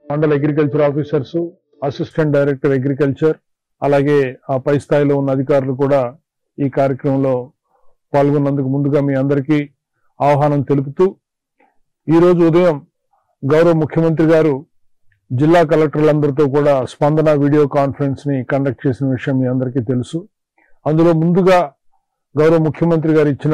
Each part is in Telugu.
మండల agriculture officers assistant director agriculture అలాగే ఆ పై స్థాయిలో ఉన్న అధికారులు కూడా ఈ కార్యక్రమంలో పాల్గొన్నందుకు ముందుగా మీ అందరికీ ఆహ్వానం తెలుపుతూ ఈరోజు ఉదయం గౌరవ ముఖ్యమంత్రి గారు జిల్లా కలెక్టర్లందరితో కూడా స్పందన వీడియో కాన్ఫరెన్స్ ని కండక్ట్ చేసిన విషయం మీ అందరికీ తెలుసు అందులో ముందుగా గౌరవ ముఖ్యమంత్రి గారు ఇచ్చిన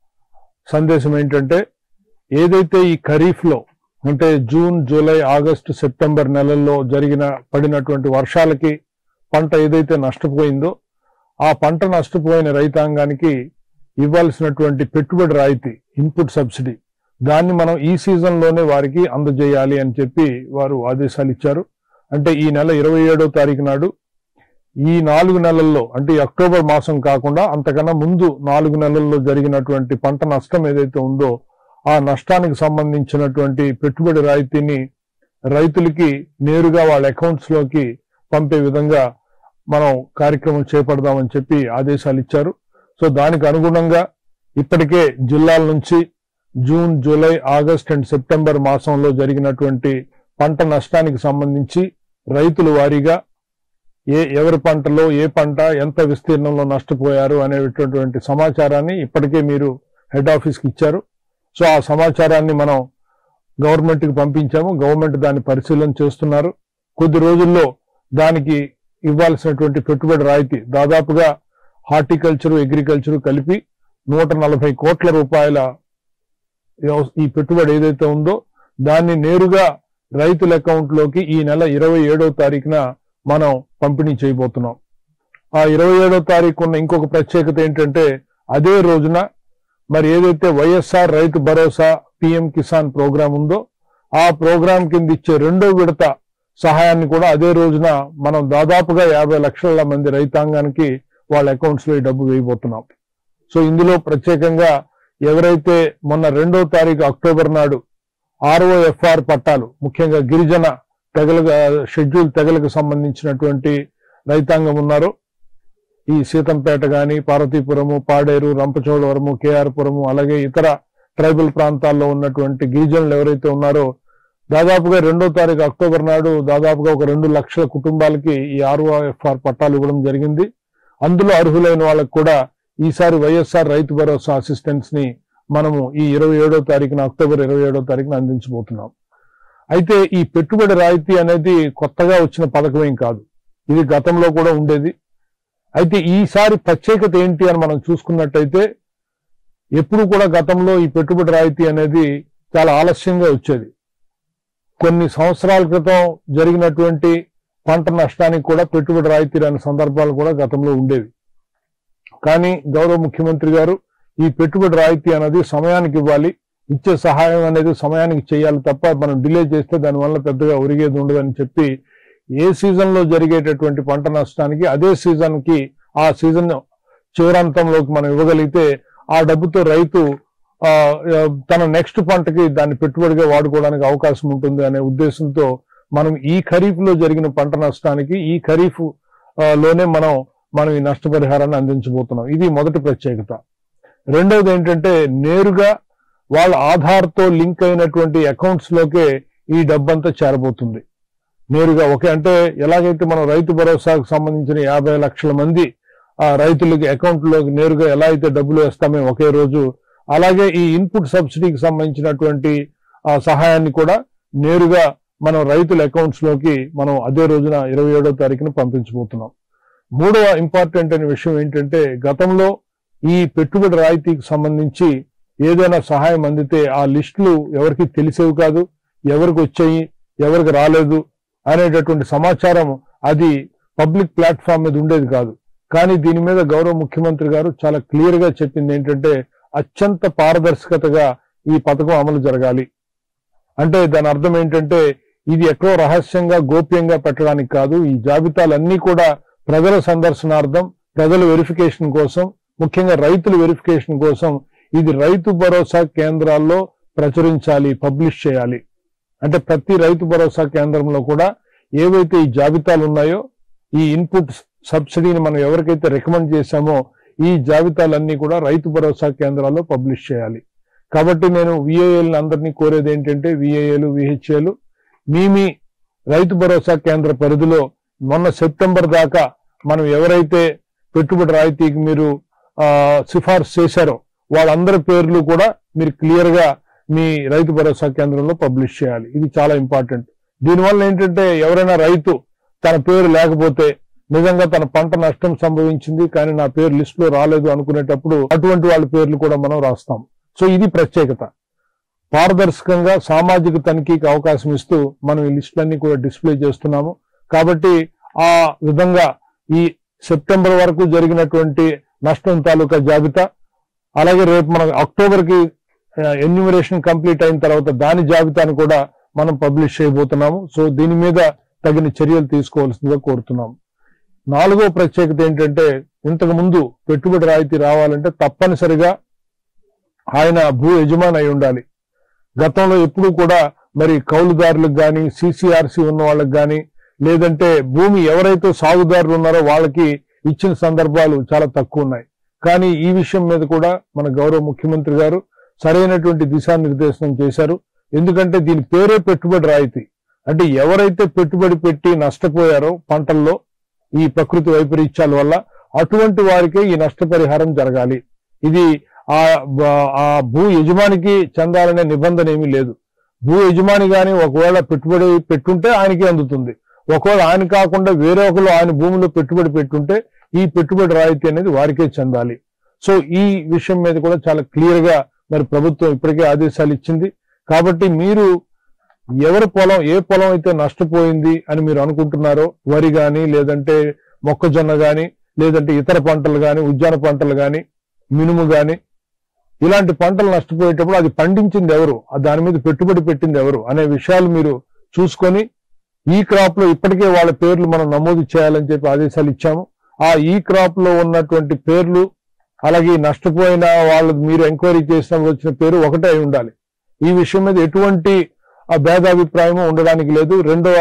సందేశం ఏంటంటే ఏదైతే ఈ ఖరీఫ్ లో అంటే జూన్ జూలై ఆగస్టు సెప్టెంబర్ నెలల్లో జరిగిన పడినటువంటి వర్షాలకి పంట ఏదైతే నష్టపోయిందో ఆ పంట నష్టపోయిన రైతాంగానికి ఇవ్వాల్సినటువంటి పెట్టుబడి రాయితీ ఇన్పుట్ సబ్సిడీ దాన్ని మనం ఈ సీజన్ లోనే వారికి అందజేయాలి అని చెప్పి వారు ఆదేశాలు ఇచ్చారు అంటే ఈ నెల ఇరవై ఏడో తారీఖు నాడు ఈ నాలుగు నెలల్లో అంటే ఈ అక్టోబర్ మాసం కాకుండా అంతకన్నా ముందు నాలుగు నెలల్లో జరిగినటువంటి పంట నష్టం ఏదైతే ఉందో ఆ నష్టానికి సంబంధించినటువంటి పెట్టుబడి రాయితీని రైతులకి నేరుగా వాళ్ళ అకౌంట్స్ లోకి పంపే విధంగా మనం కార్యక్రమం చేపడదామని చెప్పి ఆదేశాలు ఇచ్చారు సో దానికి అనుగుణంగా ఇప్పటికే జిల్లాల నుంచి June July August and September మాసంలో జరిగినటువంటి పంట నష్టానికి సంబంధించి రైతుల వారీగా ఏ ఎవరి పంటలో ఏ పంట ఎంత విస్తీర్ణంలో నష్టపోయారు అనేటటువంటి సమాచారాన్ని ఇప్పటికే మీరు హెడ్ ఆఫీస్కి ఇచ్చారు సో ఆ సమాచారాన్ని మనం గవర్నమెంట్ కి పంపించాము గవర్నమెంట్ దాన్ని పరిశీలన చేస్తున్నారు కొద్ది రోజుల్లో దానికి ఇవ్వాల్సినటువంటి పెట్టుబడి రాయితీ దాదాపుగా హార్టికల్చర్ అగ్రికల్చర్ కలిపి నూట నలభై కోట్ల రూపాయల వ్యవ- ఈ పెట్టుబడి ఏదైతే ఉందో దాన్ని నేరుగా రైతుల అకౌంట్ లోకి ఈ నెల ఇరవై ఏడో తారీఖున మనం పంపిణీ చేయబోతున్నాం ఆ ఇరవై ఏడో తారీఖు ఉన్న ఇంకొక ప్రత్యేకత ఏంటంటే అదే రోజున మరి ఏదైతే వైఎస్ఆర్ రైతు భరోసా పిఎం కిసాన్ ప్రోగ్రాం ఉందో ఆ ప్రోగ్రాం కింద ఇచ్చే రెండో విడత సహాయాన్ని కూడా అదే రోజున మనం దాదాపుగా యాభై లక్షల మంది రైతాంగానికి వాళ్ళ అకౌంట్స్ లో ఈ డబ్బు వేయబోతున్నాం సో ఇందులో ప్రత్యేకంగా ఎవరైతే మొన్న రెండో తారీఖు అక్టోబర్ నాడు ఆర్ఓఎఫ్ఆర్ పట్టాలు ముఖ్యంగా గిరిజన తెగలకు షెడ్యూల్ తెగలకు సంబంధించినటువంటి రైతాంగం ఉన్నారో ఈ సీతంపేట గాని పార్వతీపురము పాడేరు రంపచోడవరము కేఆర్పురము అలాగే ఇతర ట్రైబల్ ప్రాంతాల్లో ఉన్నటువంటి గిరిజనులు ఎవరైతే ఉన్నారో దాదాపుగా రెండో తారీఖు అక్టోబర్ నాడు దాదాపుగా ఒక రెండు లక్షల కుటుంబాలకి ఈ ఆర్ఓఎఫ్ఆర్ పట్టాలు ఇవ్వడం జరిగింది అందులో అర్హులైన వాళ్ళకు కూడా ఈసారి వైఎస్ఆర్ రైతు భరోసా అసిస్టెన్స్ ని మనము ఈ ఇరవై ఏడో తారీఖున అక్టోబర్ ఇరవై ఏడో తారీఖున అందించబోతున్నాం అయితే ఈ పెట్టుబడి రాయితీ అనేది కొత్తగా వచ్చిన పథకం ఏం కాదు ఇది గతంలో కూడా ఉండేది అయితే ఈసారి ప్రత్యేకత ఏంటి అని మనం చూసుకున్నట్టయితే ఎప్పుడు కూడా గతంలో ఈ పెట్టుబడి రాయితీ అనేది చాలా ఆలస్యంగా వచ్చేది కొన్ని సంవత్సరాల క్రితం జరిగినటువంటి పంట నష్టానికి కూడా పెట్టుబడి రాయితీ రాని సందర్భాలు కూడా గతంలో ఉండేవి కానీ గౌరవ ముఖ్యమంత్రి గారు ఈ పెట్టుబడి రాయితీ అనేది సమయానికి ఇవ్వాలి ఇచ్చే సహాయం అనేది సమయానికి చేయాలి తప్ప మనం డిలే చేస్తే దానివల్ల పెద్దగా ఒరిగేది ఉండదని చెప్పి ఏ సీజన్ లో జరిగేటటువంటి పంట నష్టానికి అదే సీజన్ కి ఆ సీజన్ చివరాంతంలోకి మనం ఇవ్వగలిగితే ఆ డబ్బుతో రైతు ఆ, ఆ, తన నెక్స్ట్ పంటకి దాన్ని పెట్టుబడిగా వాడుకోవడానికి అవకాశం ఉంటుంది అనే ఉద్దేశంతో మనం ఈ ఖరీఫ్ లో జరిగిన పంట నష్టానికి ఈ ఖరీఫ్ ఆ, లోనే మనం మనం ఈ నష్టపరిహారాన్ని అందించబోతున్నాం ఇది మొదటి ప్రత్యేకత రెండవది ఏంటంటే నేరుగా వాళ్ళ ఆధార్తో లింక్ అయినటువంటి అకౌంట్స్ లోకే ఈ డబ్బంతా చేరబోతుంది నేరుగా ఒకే అంటే ఎలాగైతే మనం రైతు భరోసాకు సంబంధించిన యాభై లక్షల మంది ఆ రైతులకి అకౌంట్ లోకి నేరుగా ఎలా అయితే డబ్బులు వేస్తామే ఒకే రోజు అలాగే ఈ ఇన్పుట్ సబ్సిడీకి సంబంధించినటువంటి ఆ సహాయాన్ని కూడా నేరుగా మనం రైతుల అకౌంట్స్ లోకి మనం అదే రోజున ఇరవై ఏడో తారీఖున పంపించబోతున్నాం మూడవ ఇంపార్టెంట్ అనే విషయం ఏంటంటే గతంలో ఈ పెట్టుబడి రాయితీకి సంబంధించి ఏదైనా సహాయం అందితే ఆ లిస్టులు ఎవరికి తెలిసేవి కాదు ఎవరికి వచ్చాయి ఎవరికి రాలేదు అనేటటువంటి సమాచారం అది పబ్లిక్ ప్లాట్ఫామ్ మీద ఉండేది కాదు కానీ దీని మీద గౌరవ ముఖ్యమంత్రి గారు చాలా క్లియర్ గా చెప్పింది ఏంటంటే అత్యంత పారదర్శకతగా ఈ పథకం అమలు జరగాలి అంటే దాని అర్థం ఏంటంటే ఇది ఎక్కడో రహస్యంగా గోప్యంగా పెట్టడానికి కాదు ఈ జాబితాలన్నీ కూడా ప్రజల సందర్శనార్థం ప్రజల వెరిఫికేషన్ కోసం ముఖ్యంగా రైతుల వెరిఫికేషన్ కోసం ఇది రైతు భరోసా కేంద్రాల్లో ప్రచురించాలి పబ్లిష్ చేయాలి అంటే ప్రతి రైతు భరోసా కేంద్రంలో కూడా ఏవైతే ఈ జాబితాలు ఉన్నాయో ఈ ఇన్పుట్ సబ్సిడీని మనం ఎవరికైతే రికమెండ్ చేశామో ఈ జాబితాలన్నీ కూడా రైతు భరోసా కేంద్రాల్లో పబ్లిష్ చేయాలి కాబట్టి నేను విఏఎల్ అందరినీ కోరేది ఏంటంటే విఏఏలు విహెచ్ఏలు మీ మీ రైతు భరోసా కేంద్ర పరిధిలో మొన్న సెప్టెంబర్ దాకా మనం ఎవరైతే పెట్టుబడి రాయితీకి మీరు ఆ, సిఫార్సు చేశారో వాళ్ళందరి పేర్లు కూడా మీరు క్లియర్ గా మీ రైతు భరోసా కేంద్రంలో పబ్లిష్ చేయాలి ఇది చాలా ఇంపార్టెంట్ దీనివల్ల ఏంటంటే ఎవరైనా రైతు తన పేరు లేకపోతే నిజంగా తన పంట నష్టం సంభవించింది కానీ నా పేరు లిస్ట్ లో రాలేదు అనుకునేటప్పుడు అటువంటి వాళ్ళ పేర్లు కూడా మనం రాస్తాం సో ఇది ప్రత్యేకత పారదర్శకంగా సామాజిక తనిఖీకి అవకాశం ఇస్తూ మనం ఈ లిస్టులన్నీ కూడా డిస్ప్లే చేస్తున్నాము కాబట్టి ఆ విధంగా ఈ సెప్టెంబర్ వరకు జరిగినటువంటి నష్టం తాలూకా జాబితా అలాగే రేపు మనం అక్టోబర్ కి ఎన్యూమరేషన్ కంప్లీట్ అయిన తర్వాత దాని జాబితాను కూడా మనం పబ్లిష్ చేయబోతున్నాము సో దీని మీద తగిన చర్యలు తీసుకోవాల్సిందిగా కోరుతున్నాము నాలుగో ప్రత్యేకత ఏంటంటే ఇంతకు ముందు పెట్టుబడి రాయితీ రావాలంటే తప్పనిసరిగా ఆయన భూ యజమాని అయి ఉండాలి గతంలో ఎప్పుడూ కూడా మరి కౌలుదారులకు కానీ సిసిఆర్సి ఉన్న వాళ్ళకి కానీ లేదంటే భూమి ఎవరైతే సాగుదారులు ఉన్నారో వాళ్ళకి ఇచ్చిన సందర్భాలు చాలా తక్కువ ఉన్నాయి కానీ ఈ విషయం మీద కూడా మన గౌరవ ముఖ్యమంత్రి గారు సరైనటువంటి దిశానిర్దేశనం చేశారు ఎందుకంటే దీని పేరే పెట్టుబడి రాయితీ అంటే ఎవరైతే పెట్టుబడి పెట్టి నష్టపోయారో పంటల్లో ఈ ప్రకృతి వైపరీత్యాల వల్ల అటువంటి వారికే ఈ నష్టపరిహారం జరగాలి ఇది ఆ బ- ఆ భూ యజమానికి చెందాలనే నిబంధన ఏమీ లేదు భూ యజమాని గాని ఒకవేళ పెట్టుబడి పెట్టుంటే ఆయనకే అందుతుంది ఒకవేళ ఆయన కాకుండా వేరే ఒకరు ఆయన భూమిలో పెట్టుబడి పెట్టుంటే ఈ పెట్టుబడి రాయితీ అనేది వారికే చెందాలి సో ఈ విషయం మీద కూడా చాలా క్లియర్ గా మరి ప్రభుత్వం ఇప్పటికే ఆదేశాలు ఇచ్చింది కాబట్టి మీరు ఎవరి పొలం ఏ పొలం అయితే నష్టపోయింది అని మీరు అనుకుంటున్నారో వరి గాని లేదంటే మొక్కజొన్న గాని లేదంటే ఇతర పంటలు గాని ఉద్యాన పంటలు గాని మినుము గాని ఇలాంటి పంటలు నష్టపోయేటప్పుడు అది పండించింది ఎవరు ఆ దాని మీద పెట్టుబడి పెట్టింది ఎవరు అనే విషయాలు మీరు చూసుకొని ఈ క్రాప్ లో ఇప్పటికే వాళ్ళ పేర్లు మనం నమోదు చేయాలని చెప్పి ఆదేశాలు ఇచ్చాము ఆ ఈ క్రాప్ లో ఉన్నటువంటి పేర్లు అలాగే ఈ నష్టపోయిన వాళ్ళు మీరు ఎంక్వైరీ చేసినప్పుడు వచ్చిన పేరు ఒకటే అయి ఉండాలి ఈ విషయం మీద ఎటువంటి ఆ భేదాభిప్రాయం ఉండడానికి లేదు రెండవ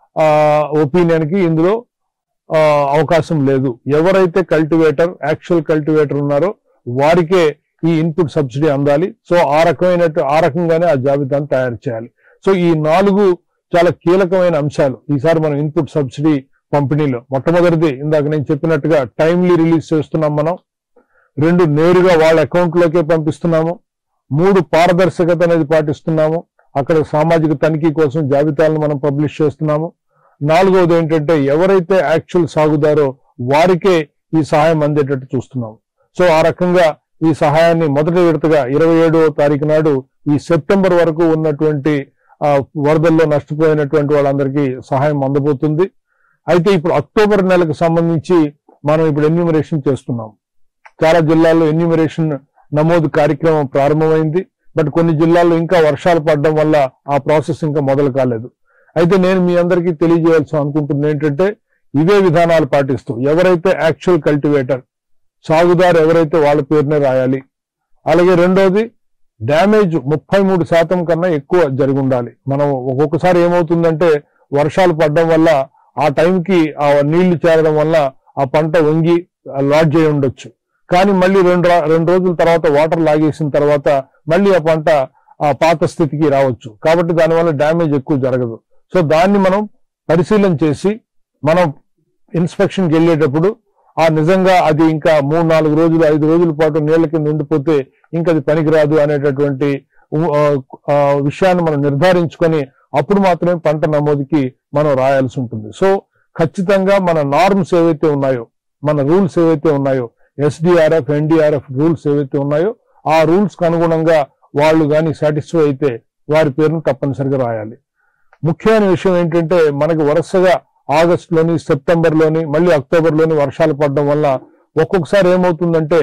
ఒపీనియన్ కి ఇందులో ఆ, అవకాశం లేదు ఎవరైతే కల్టివేటర్ యాక్చువల్ కల్టివేటర్ ఉన్నారో వారికే ఈ ఇన్పుట్ సబ్సిడీ అందాలి సో ఆ రకమైన ఆ రకంగానే ఆ జాబితాను తయారు చేయాలి సో ఈ నాలుగు చాలా కీలకమైన అంశాలు ఈసారి మనం ఇన్పుట్ సబ్సిడీ పంపిణీలో మొట్టమొదటిది ఇందాక నేను చెప్పినట్టుగా టైమ్లీ రిలీజ్ చేస్తున్నాం మనం రెండు నేరుగా వాళ్ళ అకౌంట్ లోకే పంపిస్తున్నాము మూడు పారదర్శకత అనేది పాటిస్తున్నాము అక్కడ సామాజిక తనిఖీ కోసం జాబితాలను మనం పబ్లిష్ చేస్తున్నాము నాలుగవది ఏంటంటే ఎవరైతే యాక్చువల్ సాగుదారో వారికే ఈ సహాయం అందేటట్టు చూస్తున్నాము సో ఆ రకంగా ఈ సహాయాన్ని మొదటి విడతగా ఇరవై ఏడవ తారీఖు నాడు ఈ సెప్టెంబర్ వరకు ఉన్నటువంటి ఆ, వరదల్లో నష్టపోయినటువంటి వాళ్ళందరికీ సహాయం అందబోతుంది అయితే ఇప్పుడు అక్టోబర్ నెలకు సంబంధించి మనం ఇప్పుడు ఎన్యూమరేషన్ చేస్తున్నాం చాలా జిల్లాల్లో ఎన్యూమరేషన్ నమోదు కార్యక్రమం ప్రారంభమైంది బట్ కొన్ని జిల్లాల్లో ఇంకా వర్షాలు పడడం వల్ల ఆ ప్రాసెస్ ఇంకా మొదలు కాలేదు అయితే నేను మీ అందరికీ తెలియజేయాల్సి అనుకుంటుంది ఏంటంటే ఇవే విధానాలు పాటిస్తూ ఎవరైతే యాక్చువల్ కల్టివేటర్ సాగుదారు ఎవరైతే వాళ్ళ పేరునే రాయాలి అలాగే రెండోది డ్యామేజ్ ముప్పై మూడు శాతం కన్నా ఎక్కువ జరిగి ఉండాలి మనం ఒక్కొక్కసారి ఏమవుతుందంటే వర్షాలు పడడం వల్ల ఆ టైంకి ఆ నీళ్లు చేరడం వల్ల ఆ పంట వంగి లాడ్ చేయి ఉండొచ్చు కానీ మళ్ళీ రెండు రా- రెండు రోజుల తర్వాత వాటర్ లాగేసిన తర్వాత మళ్ళీ ఆ పంట ఆ పాత స్థితికి రావచ్చు కాబట్టి దానివల్ల డ్యామేజ్ ఎక్కువ జరగదు సో దాన్ని మనం పరిశీలన చేసి మనం ఇన్స్పెక్షన్కి వెళ్ళేటప్పుడు ఆ నిజంగా అది ఇంకా మూడు నాలుగు రోజులు ఐదు రోజుల పాటు నీళ్ల కింద ఉండిపోతే ఇంకా అది పనికిరాదు అనేటటువంటి ఉ- ఆ, ఆ, విషయాన్ని మనం నిర్ధారించుకొని అప్పుడు మాత్రమే పంట నమోదుకి మనం రాయాల్సి ఉంటుంది సో ఖచ్చితంగా మన నార్మ్స్ ఏవైతే ఉన్నాయో మన రూల్స్ ఏవైతే ఉన్నాయో ఎస్డిఆర్ఎఫ్ ఎన్డిఆర్ఎఫ్ రూల్స్ ఏవైతే ఉన్నాయో ఆ రూల్స్ కు అనుగుణంగా వాళ్ళు కానీ సాటిస్ఫై అయితే వారి పేరును తప్పనిసరిగా రాయాలి ముఖ్యమైన విషయం ఏంటంటే మనకి వరుసగా ఆగస్ట్ లోని సెప్టెంబర్ లోని మళ్ళీ అక్టోబర్ లోని వర్షాలు పడడం వల్ల ఒక్కొక్కసారి ఏమవుతుందంటే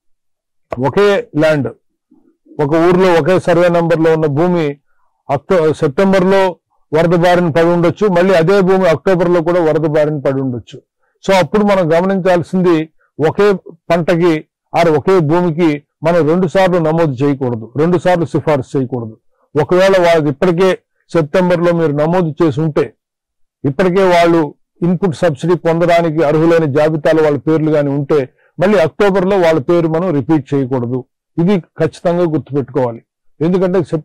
ఒకే ల్యాండ్ ఒక ఊర్లో ఒకే సర్వే నంబర్ లో ఉన్న భూమి అక్టో సెప్టెంబర్ లో వరద బారిన పడి ఉండొచ్చు మళ్ళీ అదే భూమి అక్టోబర్ లో కూడా వరద బారిన పడి ఉండొచ్చు సో అప్పుడు మనం గమనించాల్సింది ఒకే పంటకి ఆర్ ఒకే భూమికి మనం రెండు సార్లు నమోదు చేయకూడదు రెండు సార్లు సిఫార్సు చేయకూడదు ఒకవేళ వాళ్ళు ఇప్పటికే సెప్టెంబర్ లో మీరు నమోదు చేసి ఉంటే ఇప్పటికే వాళ్ళు ఇన్పుట్ సబ్సిడీ పొందడానికి అర్హులైన జాబితాలో వాళ్ళ పేర్లు కానీ ఉంటే మళ్ళీ అక్టోబర్ లో వాళ్ళ పేరు మనం రిపీట్ చేయకూడదు ఇది ఖచ్చితంగా గుర్తుపెట్టుకోవాలి ఎందుకంటే సెప్ట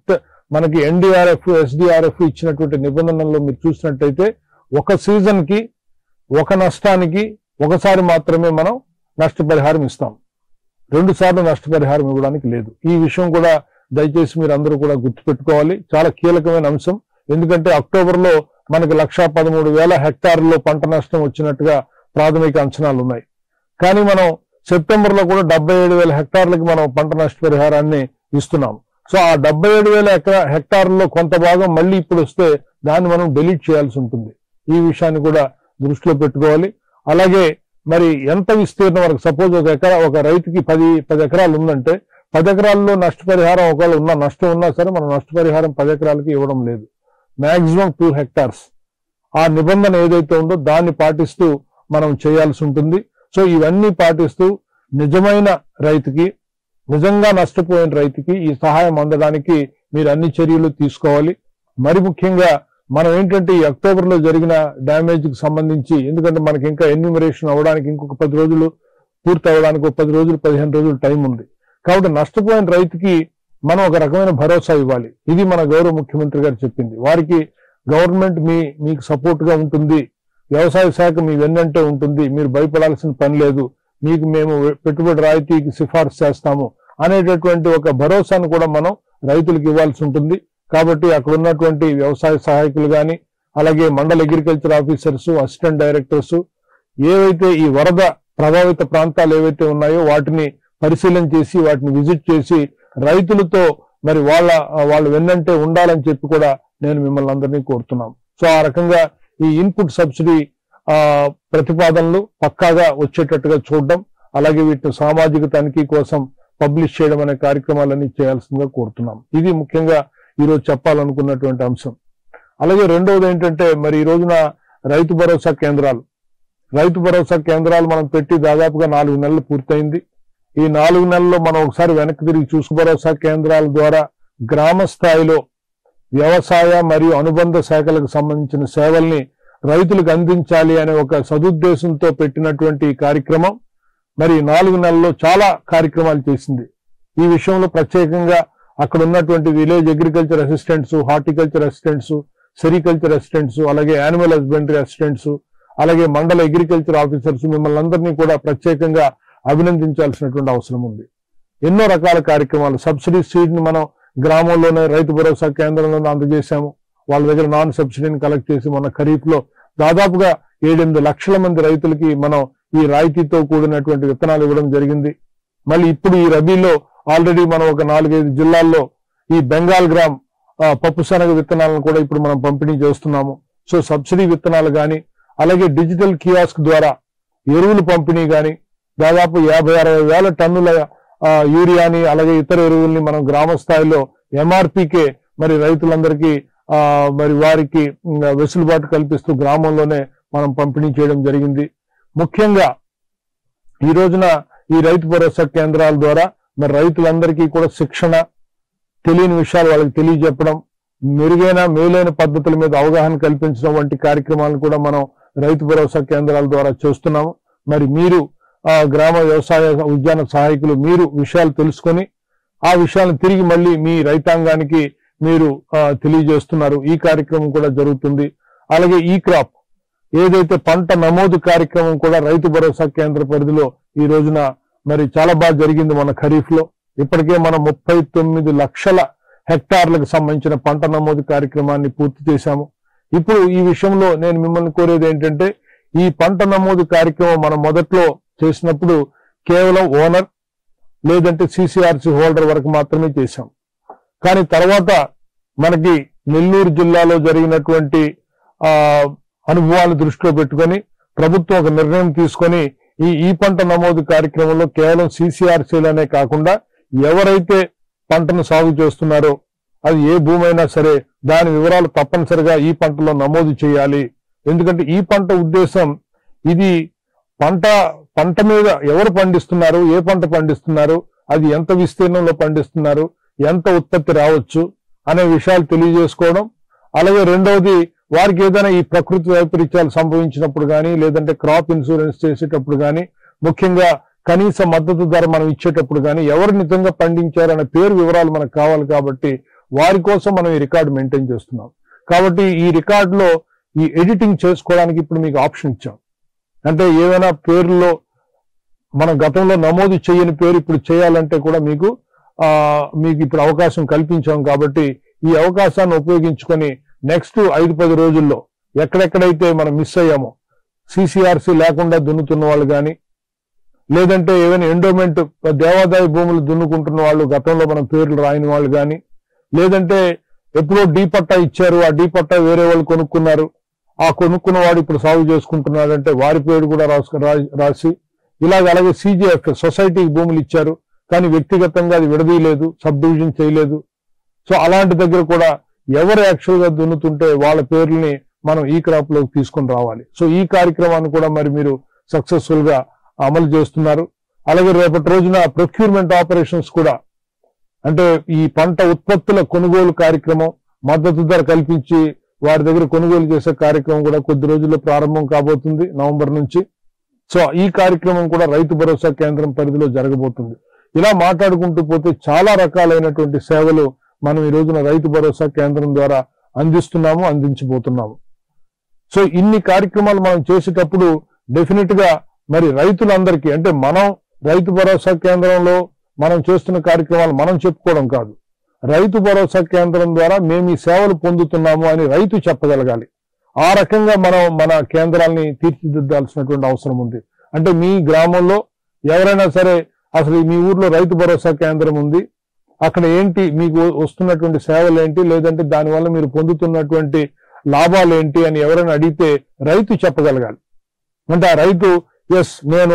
మనకి ఎన్డీఆర్ఎఫ్ ఎస్డిఆర్ఎఫ్ ఇచ్చినటువంటి నిబంధనల్లో మీరు చూసినట్టయితే ఒక సీజన్ కి ఒక నష్టానికి ఒకసారి మాత్రమే మనం నష్టపరిహారం ఇస్తాం రెండు సార్లు నష్టపరిహారం ఇవ్వడానికి లేదు ఈ విషయం కూడా దయచేసి మీరు అందరూ కూడా గుర్తుపెట్టుకోవాలి చాలా కీలకమైన అంశం ఎందుకంటే అక్టోబర్ లో మనకి లక్షా పదమూడు వేల హెక్టార్లలో పంట నష్టం వచ్చినట్టుగా ప్రాథమిక అంచనాలు ఉన్నాయి కానీ మనం సెప్టెంబర్ లో కూడా డెబ్బై ఏడు వేల హెక్టార్లకి మనం పంట నష్టపరిహారాన్ని ఇస్తున్నాం సో ఆ డెబ్బై ఏడు వేల ఎకరా హెక్టార్లలో కొంత భాగం మళ్ళీ ఇప్పుడు వస్తే దాన్ని మనం డిలీట్ చేయాల్సి ఉంటుంది ఈ విషయాన్ని కూడా దృష్టిలో పెట్టుకోవాలి అలాగే మరి ఎంత విస్తీర్ణం వరకు సపోజ్ ఒక ఎకరా ఒక రైతుకి పది పది ఎకరాలు ఉందంటే పది ఎకరాల్లో నష్టపరిహారం ఒకవేళ ఉన్న నష్టం ఉన్నా సరే మనం నష్టపరిహారం పది ఎకరాలకి ఇవ్వడం లేదు మాక్సిమం టూ హెక్టార్స్ ఆ నిబంధన ఏదైతే ఉందో దాన్ని పాటిస్తూ మనం చేయాల్సి ఉంటుంది సో ఇవన్నీ పాటిస్తూ నిజమైన రైతుకి నిజంగా నష్టపోయిన రైతుకి ఈ సహాయం అందడానికి మీరు అన్ని చర్యలు తీసుకోవాలి మరి ముఖ్యంగా మనం ఏంటంటే ఈ అక్టోబర్ లో జరిగిన డ్యామేజ్ కి సంబంధించి ఎందుకంటే మనకి ఇంకా ఎన్యూమరేషన్ అవ్వడానికి ఇంకొక పది రోజులు పూర్తి అవ్వడానికి ఒక పది రోజులు పదిహేను రోజులు టైం ఉంది కాబట్టి నష్టపోయిన రైతుకి మనం ఒక రకమైన భరోసా ఇవ్వాలి ఇది మన గౌరవ ముఖ్యమంత్రి గారు చెప్పింది వారికి గవర్నమెంట్ మీ మీకు సపోర్ట్ గా ఉంటుంది వ్యవసాయ శాఖ మీ వెన్నంటే ఉంటుంది మీరు భయపడాల్సిన పని లేదు మీకు మేము పెట్టుబడి రాయితీకి సిఫార్సు చేస్తాము అనేటటువంటి ఒక భరోసాను కూడా మనం రైతులకు ఇవ్వాల్సి ఉంటుంది కాబట్టి అక్కడ ఉన్నటువంటి వ్యవసాయ సహాయకులు గాని అలాగే మండల అగ్రికల్చర్ ఆఫీసర్స్ అసిస్టెంట్ డైరెక్టర్స్ ఏవైతే ఈ వరద ప్రభావిత ప్రాంతాలు ఏవైతే ఉన్నాయో వాటిని పరిశీలన చేసి వాటిని విజిట్ చేసి రైతులతో మరి వాళ్ళ వాళ్ళు వెన్నంటే ఉండాలని చెప్పి కూడా నేను మిమ్మల్ని అందరినీ కోరుతున్నాం సో ఆ రకంగా ఈ ఇన్పుట్ సబ్సిడీ ఆ ప్రతిపాదనలు పక్కాగా వచ్చేటట్టుగా చూడడం అలాగే వీటిని సామాజిక తనిఖీ కోసం పబ్లిష్ చేయడం అనే కార్యక్రమాలన్నీ చేయాల్సిందిగా కోరుతున్నాం ఇది ముఖ్యంగా ఈరోజు చెప్పాలనుకున్నటువంటి అంశం అలాగే రెండవది ఏంటంటే మరి ఈ రోజున రైతు భరోసా కేంద్రాలు రైతు భరోసా కేంద్రాలు మనం పెట్టి దాదాపుగా నాలుగు నెలలు పూర్తయింది ఈ నాలుగు నెలల్లో మనం ఒకసారి వెనక్కి తిరిగి చూసు భరోసా కేంద్రాల ద్వారా గ్రామ స్థాయిలో వ్యవసాయ మరియు అనుబంధ శాఖలకు సంబంధించిన సేవల్ని రైతులకు అందించాలి అనే ఒక సదుద్దేశంతో పెట్టినటువంటి ఈ కార్యక్రమం మరి నాలుగు నెలల్లో చాలా కార్యక్రమాలు చేసింది ఈ విషయంలో ప్రత్యేకంగా అక్కడ ఉన్నటువంటి village agriculture assistants horticulture assistants sericulture assistants అలాగే యానిమల్ హస్బెండరీ అసిస్టెంట్స్ అలాగే మండల అగ్రికల్చర్ ఆఫీసర్స్ మిమ్మల్ని అందరినీ కూడా ప్రత్యేకంగా అభినందించాల్సినటువంటి అవసరం ఉంది ఎన్నో రకాల కార్యక్రమాలు సబ్సిడీ సీడ్ ని మనం గ్రామంలోనే రైతు భరోసా కేంద్రంలోనే అందజేశాము వాళ్ళ దగ్గర నాన్ సబ్సిడీని కలెక్ట్ చేసి మన ఖరీఫ్ లో దాదాపుగా ఏడెనిమిది లక్షల మంది రైతులకి మనం ఈ రాయితీతో కూడినటువంటి విత్తనాలు ఇవ్వడం జరిగింది మళ్ళీ ఇప్పుడు ఈ రబీలో ఆల్రెడీ మనం ఒక నాలుగైదు జిల్లాల్లో ఈ బెంగాల్ గ్రామ్ ఆ, పప్పు శనగ విత్తనాలను కూడా ఇప్పుడు మనం పంపిణీ చేస్తున్నాము సో సబ్సిడీ విత్తనాలు కానీ అలాగే డిజిటల్ కియాస్క్ ద్వారా ఎరువులు పంపిణీ కానీ దాదాపు యాభై అరవై వేల టన్నుల ఆ, యూరియాని అలాగే ఇతర ఎరువుల్ని మనం గ్రామ స్థాయిలో ఎంఆర్పీకే మరి రైతులందరికీ ఆ, మరి వారికి ఉమ్, వెసులుబాటు కల్పిస్తూ గ్రామంలోనే మనం పంపిణీ చేయడం జరిగింది ముఖ్యంగా ఈ రోజున ఈ రైతు భరోసా కేంద్రాల ద్వారా మరి రైతులందరికీ కూడా శిక్షణ తెలియని విషయాలు వాళ్ళకి తెలియజెప్పడం మెరుగైన మేలైన పద్ధతుల మీద అవగాహన కల్పించడం వంటి కార్యక్రమాలను కూడా మనం రైతు భరోసా కేంద్రాల ద్వారా చేస్తున్నాము మరి మీరు ఆ గ్రామ వ్యవసాయ ఉద్యాన సహాయకులు మీరు విషయాలు తెలుసుకొని ఆ విషయాలను తిరిగి మళ్ళీ మీ రైతాంగానికి మీరు ఆ, తెలియజేస్తున్నారు ఈ కార్యక్రమం కూడా జరుగుతుంది అలాగే ఈ క్రాప్ ఏదైతే పంట నమోదు కార్యక్రమం కూడా రైతు భరోసా కేంద్ర పరిధిలో ఈ రోజున మరి చాలా బాగా జరిగింది మన ఖరీఫ్ లో ఇప్పటికే మనం ముప్పై తొమ్మిది లక్షల హెక్టార్లకు సంబంధించిన పంట నమోదు కార్యక్రమాన్ని పూర్తి చేశాము ఇప్పుడు ఈ విషయంలో నేను మిమ్మల్ని కోరేది ఏంటంటే ఈ పంట నమోదు కార్యక్రమం మనం మొదట్లో చేసినప్పుడు కేవలం ఓనర్ లేదంటే సిసిఆర్సి హోల్డర్ వరకు మాత్రమే చేశాం కానీ తర్వాత మనకి నెల్లూరు జిల్లాలో జరిగినటువంటి ఆ అనుభవాలు దృష్టిలో పెట్టుకొని ప్రభుత్వం ఒక నిర్ణయం తీసుకొని ఈ ఈ పంట నమోదు కార్యక్రమంలో కేవలం సిసిఆర్సీలనే కాకుండా ఎవరైతే పంటను సాగు చేస్తున్నారో అది ఏ భూమి అయినా సరే దాని వివరాలు తప్పనిసరిగా ఈ పంటలో నమోదు చేయాలి ఎందుకంటే ఈ పంట ఉద్దేశం ఇది పంట పంట మీద ఎవరు పండిస్తున్నారు ఏ పంట పండిస్తున్నారు అది ఎంత విస్తీర్ణంలో పండిస్తున్నారు ఎంత ఉత్పత్తి రావచ్చు అనే విషయాలు తెలియజేసుకోవడం అలాగే రెండవది వారికి ఏదైనా ఈ ప్రకృతి వైపరీత్యాలు సంభవించినప్పుడు కానీ లేదంటే క్రాప్ ఇన్సూరెన్స్ చేసేటప్పుడు కానీ ముఖ్యంగా కనీస మద్దతు ధర మనం ఇచ్చేటప్పుడు కానీ ఎవరు నిజంగా పండించారనే పేరు వివరాలు మనకు కావాలి కాబట్టి వారి కోసం మనం ఈ రికార్డు మెయింటైన్ చేస్తున్నాం కాబట్టి ఈ రికార్డులో ఈ ఎడిటింగ్ చేసుకోవడానికి ఇప్పుడు మీకు ఆప్షన్ ఇచ్చాం అంటే ఏదైనా పేర్లో మనం గతంలో నమోదు చేయని పేరు ఇప్పుడు చేయాలంటే కూడా మీకు ఆ మీకు ఇప్పుడు అవకాశం కల్పించాం కాబట్టి ఈ అవకాశాన్ని ఉపయోగించుకొని నెక్స్ట్ ఐదు పది రోజుల్లో ఎక్కడెక్కడైతే మనం మిస్ అయ్యామో సిసిఆర్సి లేకుండా దున్నుతున్న వాళ్ళు కానీ లేదంటే ఏదైనా ఎండోమెంట్ దేవాదాయ భూములు దున్నుకుంటున్న వాళ్ళు గతంలో మనం పేర్లు రాయని వాళ్ళు కానీ లేదంటే ఎప్పుడో డీ పట్టా ఇచ్చారు ఆ డీ పట్టా వేరే వాళ్ళు కొనుక్కున్నారు ఆ కొనుక్కున్న వాడు ఇప్పుడు సాగు చేసుకుంటున్నాడంటే వారి పేరు కూడా రాసు రా- రాసి ఇలాగ అలాగే సీజీఎఫ్ సొసైటీకి భూములు ఇచ్చారు కానీ వ్యక్తిగతంగా అది విడదీయలేదు సబ్ డివిజన్ చేయలేదు సో అలాంటి దగ్గర కూడా ఎవరు యాక్చువల్ గా దున్నుతుంటే వాళ్ళ పేర్లని మనం ఈ క్రాప్ లోకి తీసుకొని రావాలి సో ఈ కార్యక్రమాన్ని కూడా మరి మీరు సక్సెస్ఫుల్ గా అమలు చేస్తున్నారు అలాగే రేపటి రోజున ప్రొక్యూర్మెంట్ ఆపరేషన్స్ కూడా అంటే ఈ పంట ఉత్పత్తుల కొనుగోలు కార్యక్రమం మద్దతు ధర కల్పించి వారి దగ్గర కొనుగోలు చేసే కార్యక్రమం కూడా కొద్ది రోజుల్లో ప్రారంభం కాబోతుంది నవంబర్ నుంచి సో ఈ కార్యక్రమం కూడా రైతు భరోసా కేంద్రం పరిధిలో జరగబోతుంది ఇలా మాట్లాడుకుంటూ పోతే చాలా రకాలైనటువంటి సేవలు మనం ఈ రోజున రైతు భరోసా కేంద్రం ద్వారా అందిస్తున్నాము అందించబోతున్నాము సో ఇన్ని కార్యక్రమాలు మనం చేసేటప్పుడు డెఫినెట్ గా మరి రైతులందరికీ అంటే మనం రైతు భరోసా కేంద్రంలో మనం చేస్తున్న కార్యక్రమాలు మనం చెప్పుకోవడం కాదు రైతు భరోసా కేంద్రం ద్వారా మేము ఈ సేవలు పొందుతున్నాము అని రైతు చెప్పగలగాలి ఆ రకంగా మనం మన కేంద్రాల్ని తీర్చిదిద్దాల్సినటువంటి అవసరం ఉంది అంటే మీ గ్రామంలో ఎవరైనా సరే అసలు మీ ఊర్లో రైతు భరోసా కేంద్రం ఉంది అక్కడ ఏంటి మీకు వస్తున్నటువంటి సేవలు ఏంటి లేదంటే దానివల్ల మీరు పొందుతున్నటువంటి లాభాలు ఏంటి అని ఎవరైనా అడిగితే రైతు చెప్పగలగాలి అంటే ఆ రైతు ఎస్ నేను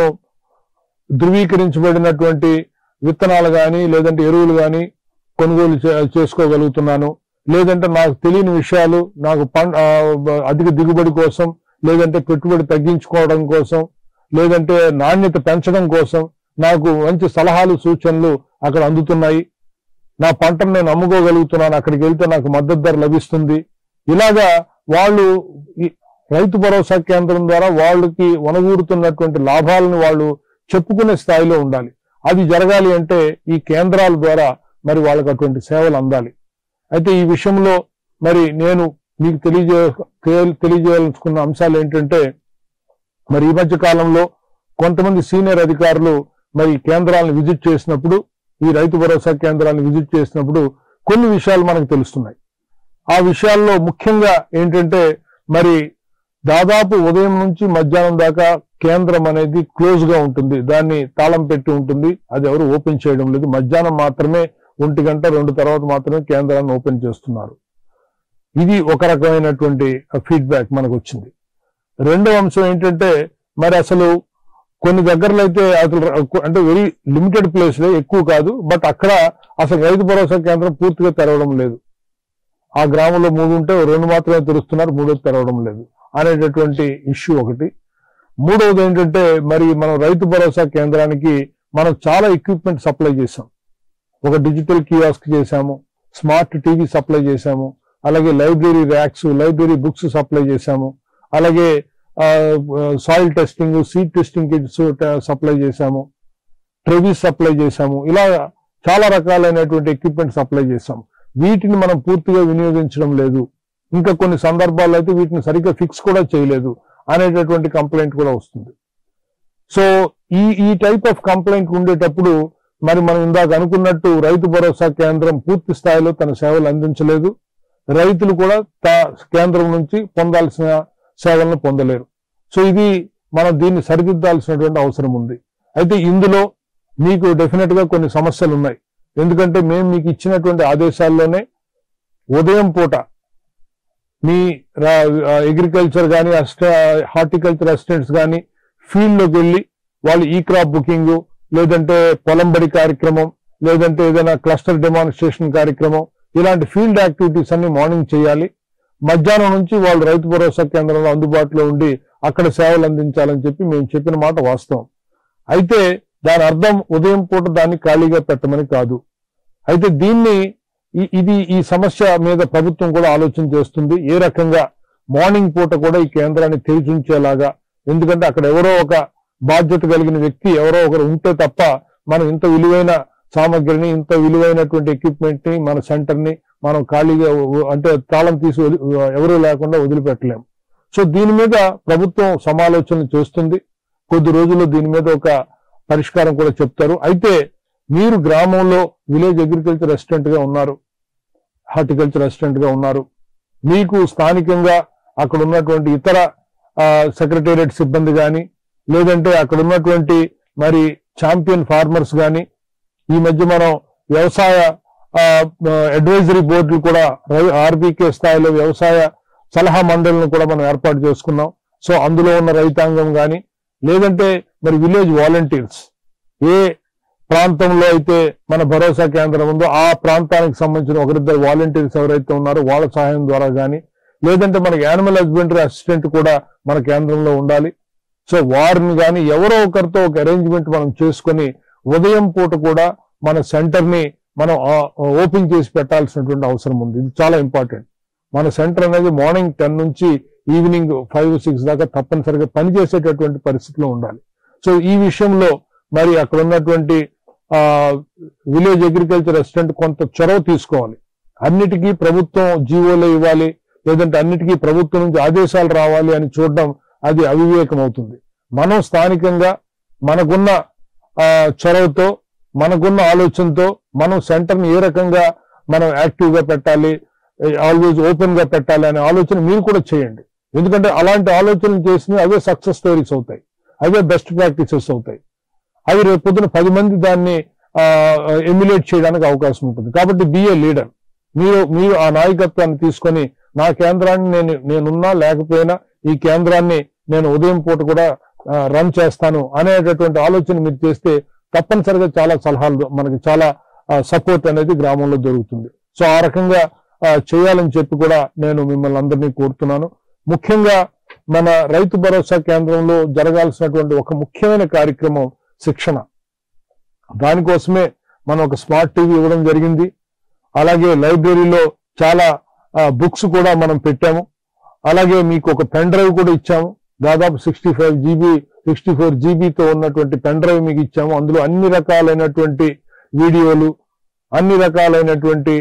ధృవీకరించబడినటువంటి విత్తనాలు కానీ లేదంటే ఎరువులు కానీ కొనుగోలు చే- చేసుకోగలుగుతున్నాను లేదంటే నాకు తెలియని విషయాలు నాకు పం ఆ, అధిక దిగుబడి కోసం లేదంటే పెట్టుబడి తగ్గించుకోవడం కోసం లేదంటే నాణ్యత పెంచడం కోసం నాకు మంచి సలహాలు సూచనలు అక్కడ అందుతున్నాయి నా పంటను నేను అమ్ముకోగలుగుతున్నాను అక్కడికి వెళ్తే నాకు మద్దతు ధర లభిస్తుంది ఇలాగా వాళ్ళు ఈ రైతు భరోసా కేంద్రం ద్వారా వాళ్ళకి వనగూరుతున్నటువంటి లాభాలను వాళ్ళు చెప్పుకునే స్థాయిలో ఉండాలి అది జరగాలి అంటే ఈ కేంద్రాల ద్వారా మరి వాళ్ళకి అటువంటి సేవలు అందాలి అయితే ఈ విషయంలో మరి నేను మీకు తెలియజే తె- తెలియజేయాలనుకున్న అంశాలు ఏంటంటే మరి ఈ మధ్య కాలంలో కొంతమంది సీనియర్ అధికారులు మరి ఈ కేంద్రాలను విజిట్ చేసినప్పుడు ఈ రైతు భరోసా కేంద్రాలను విజిట్ చేసినప్పుడు కొన్ని విషయాలు మనకు తెలుస్తున్నాయి ఆ విషయాల్లో ముఖ్యంగా ఏంటంటే మరి దాదాపు ఉదయం నుంచి మధ్యాహ్నం దాకా కేంద్రం అనేది క్లోజ్ గా ఉంటుంది దాన్ని తాళం పెట్టి ఉంటుంది అది ఎవరు ఓపెన్ చేయడం లేదు మధ్యాహ్నం మాత్రమే ఒంటి గంట రెండు తర్వాత మాత్రమే కేంద్రాన్ని ఓపెన్ చేస్తున్నారు ఇది ఒక రకమైనటువంటి ఫీడ్బ్యాక్ మనకు వచ్చింది రెండవ అంశం ఏంటంటే మరి అసలు కొన్ని దగ్గరలో అయితే అసలు ర- అంటే వెరీ లిమిటెడ్ ప్లేస్ ఎక్కువ కాదు బట్ అక్కడ అసలు రైతు భరోసా కేంద్రం పూర్తిగా తెరవడం లేదు ఆ గ్రామంలో మూడు ఉంటే రెండు మాత్రమే తెరుస్తున్నారు మూడోది తెరవడం లేదు అనేటటువంటి ఇష్యూ ఒకటి మూడవది ఏంటంటే మరి మనం రైతు భరోసా కేంద్రానికి మనం చాలా ఎక్విప్మెంట్ సప్లై చేసాం ఒక డిజిటల్ కియాస్క్ చేశాము స్మార్ట్ టీవీ సప్లై చేశాము అలాగే library racks library books supply చేశాము అలాగే soil testing seed testing kits supply చేశాము ట్రెవీస్ సప్లై చేశాము ఇలా చాలా రకాలైనటువంటి ఎక్విప్మెంట్ సప్లై చేశాము వీటిని మనం పూర్తిగా వినియోగించడం లేదు ఇంకా కొన్ని సందర్భాల్లో అయితే వీటిని సరిగ్గా ఫిక్స్ కూడా చేయలేదు అనేటటువంటి కంప్లైంట్ కూడా వస్తుంది సో ఈ ఈ టైప్ ఆఫ్ కంప్లైంట్ ఉండేటప్పుడు మరి మనం ఇందాక అనుకున్నట్టు రైతు భరోసా కేంద్రం పూర్తి స్థాయిలో తన సేవలు అందించలేదు రైతులు కూడా తా- కేంద్రం నుంచి పొందాల్సిన సేవలను పొందలేరు సో ఇది మనం దీన్ని సరిదిద్దాల్సినటువంటి అవసరం ఉంది అయితే ఇందులో మీకు డెఫినెట్ గా కొన్ని సమస్యలు ఉన్నాయి ఎందుకంటే మేము మీకు ఇచ్చినటువంటి ఆదేశాల్లోనే ఉదయం పూట మీ అగ్రికల్చర్ కానీ అసిస్ట హార్టికల్చర్ అసిస్టెంట్స్ కానీ ఫీల్డ్ లోకి వెళ్ళి వాళ్ళు ఈ క్రాప్ బుకింగ్ లేదంటే పొలం బడి కార్యక్రమం లేదంటే ఏదైనా క్లస్టర్ డెమాన్స్ట్రేషన్ కార్యక్రమం ఇలాంటి ఫీల్డ్ యాక్టివిటీస్ అన్ని మార్నింగ్ చేయాలి మధ్యాహ్నం నుంచి వాళ్ళు రైతు భరోసా కేంద్రంలో అందుబాటులో ఉండి అక్కడ సేవలు అందించాలని చెప్పి మేము చెప్పిన మాట వాస్తవం అయితే దాని అర్థం ఉదయం పూట దాన్ని ఖాళీగా పెట్టమని కాదు అయితే దీన్ని ఈ- ఇది ఈ సమస్య మీద ప్రభుత్వం కూడా ఆలోచన చేస్తుంది ఏ రకంగా మార్నింగ్ పూట కూడా ఈ కేంద్రాన్ని తెరిచి ఉంచేలాగా ఎందుకంటే అక్కడ ఎవరో ఒక బాధ్యత కలిగిన వ్యక్తి ఎవరో ఒకరు ఉంటే తప్ప మనం ఇంత విలువైన సామగ్రిని ఇంత విలువైనటువంటి ఎక్విప్మెంట్ ని మన సెంటర్ ని మనం ఖాళీగా వ- అంటే తాళం తీసి వదిలి- ఎవరూ లేకుండా వదిలిపెట్టలేము సో దీని మీద ప్రభుత్వం సమాలోచన చేస్తుంది కొద్ది రోజుల్లో దీని మీద ఒక పరిష్కారం కూడా చెప్తారు అయితే మీరు గ్రామంలో విలేజ్ అగ్రికల్చర్ అసిస్టెంట్ గా ఉన్నారు హార్టికల్చర్ అసిస్టెంట్ గా ఉన్నారు మీకు స్థానికంగా అక్కడ ఉన్నటువంటి ఇతర సెక్రటేరియట్ సిబ్బంది కానీ లేదంటే అక్కడ ఉన్నటువంటి మరి ఛాంపియన్ ఫార్మర్స్ కానీ ఈ మధ్య మనం వ్యవసాయ అడ్వైజరీ బోర్డులు కూడా ఆర్బీకే స్థాయిలో వ్యవసాయ సలహా మండలిని కూడా మనం ఏర్పాటు చేసుకున్నాం సో అందులో ఉన్న రైతాంగం కానీ లేదంటే మరి విలేజ్ వాలంటీర్స్ ఏ ప్రాంతంలో అయితే మన భరోసా కేంద్రం ఉందో ఆ ప్రాంతానికి సంబంధించిన ఒకరిద్దరు వాలంటీర్స్ ఎవరైతే ఉన్నారో వాళ్ళ సహాయం ద్వారా కానీ లేదంటే మనకి యానిమల్ హస్బెండరీ అసిస్టెంట్ కూడా మన కేంద్రంలో ఉండాలి సో వారిని కానీ ఎవరో ఒకరితో ఒక అరేంజ్మెంట్ మనం చేసుకొని ఉదయం పూట కూడా మన సెంటర్ ని మనం ఓపెన్ చేసి పెట్టాల్సినటువంటి అవసరం ఉంది ఇది చాలా ఇంపార్టెంట్ మన సెంటర్ అనేది మార్నింగ్ టెన్ నుంచి ఈవినింగ్ ఫైవ్ సిక్స్ దాకా తప్పనిసరిగా పనిచేసేటటువంటి పరిస్థితిలో ఉండాలి సో ఈ విషయంలో మరి అక్కడ ఉన్నటువంటి విలేజ్ అగ్రికల్చర్ అసిస్టెంట్ కొంత చొరవ తీసుకోవాలి అన్నిటికీ ప్రభుత్వం జీవోలు ఇవ్వాలి లేదంటే అన్నిటికీ ప్రభుత్వం నుంచి ఆదేశాలు రావాలి అని చూడడం అది అవివేకం అవుతుంది మనం స్థానికంగా మనకున్న ఆ, చొరవతో మనకున్న ఆలోచనతో మనం సెంటర్ ని ఏ రకంగా మనం యాక్టివ్ గా పెట్టాలి ఆల్వేజ్ ఓపెన్ గా పెట్టాలి అనే ఆలోచన మీరు కూడా చేయండి ఎందుకంటే అలాంటి ఆలోచనలు చేసిన అవే సక్సెస్ స్టోరీస్ అవుతాయి అవే బెస్ట్ ప్రాక్టీసెస్ అవుతాయి అవి రేపు పొద్దున పది మంది దాన్ని ఎమ్యులేట్ చేయడానికి అవకాశం ఉంటుంది కాబట్టి బిఏ లీడర్ మీరు మీరు ఆ నాయకత్వాన్ని తీసుకొని నా కేంద్రాన్ని నేను నేనున్నా లేకపోయినా ఈ కేంద్రాన్ని నేను ఉదయం పూట కూడా రన్ చేస్తాను అనేటటువంటి ఆలోచన మీరు చేస్తే తప్పనిసరిగా చాలా సలహాలు మనకి చాలా సపోర్ట్ అనేది గ్రామంలో దొరుకుతుంది సో ఆ రకంగా ఆ, చేయాలని చెప్పి కూడా నేను మిమ్మల్ని అందరినీ కోరుతున్నాను ముఖ్యంగా మన రైతు భరోసా కేంద్రంలో జరగాల్సినటువంటి ఒక ముఖ్యమైన కార్యక్రమం శిక్షణ దానికోసమే మనం ఒక స్మార్ట్ టీవీ ఇవ్వడం జరిగింది అలాగే లైబ్రరీలో చాలా బుక్స్ కూడా మనం పెట్టాము అలాగే మీకు ఒక పెన్ డ్రైవ్ కూడా ఇచ్చాము దాదాపు sixty five GB sixty four జీబీతో ఉన్నటువంటి పెన్ డ్రైవ్ మీకు ఇచ్చాము అందులో అన్ని రకాలైనటువంటి వీడియోలు అన్ని రకాలైనటువంటి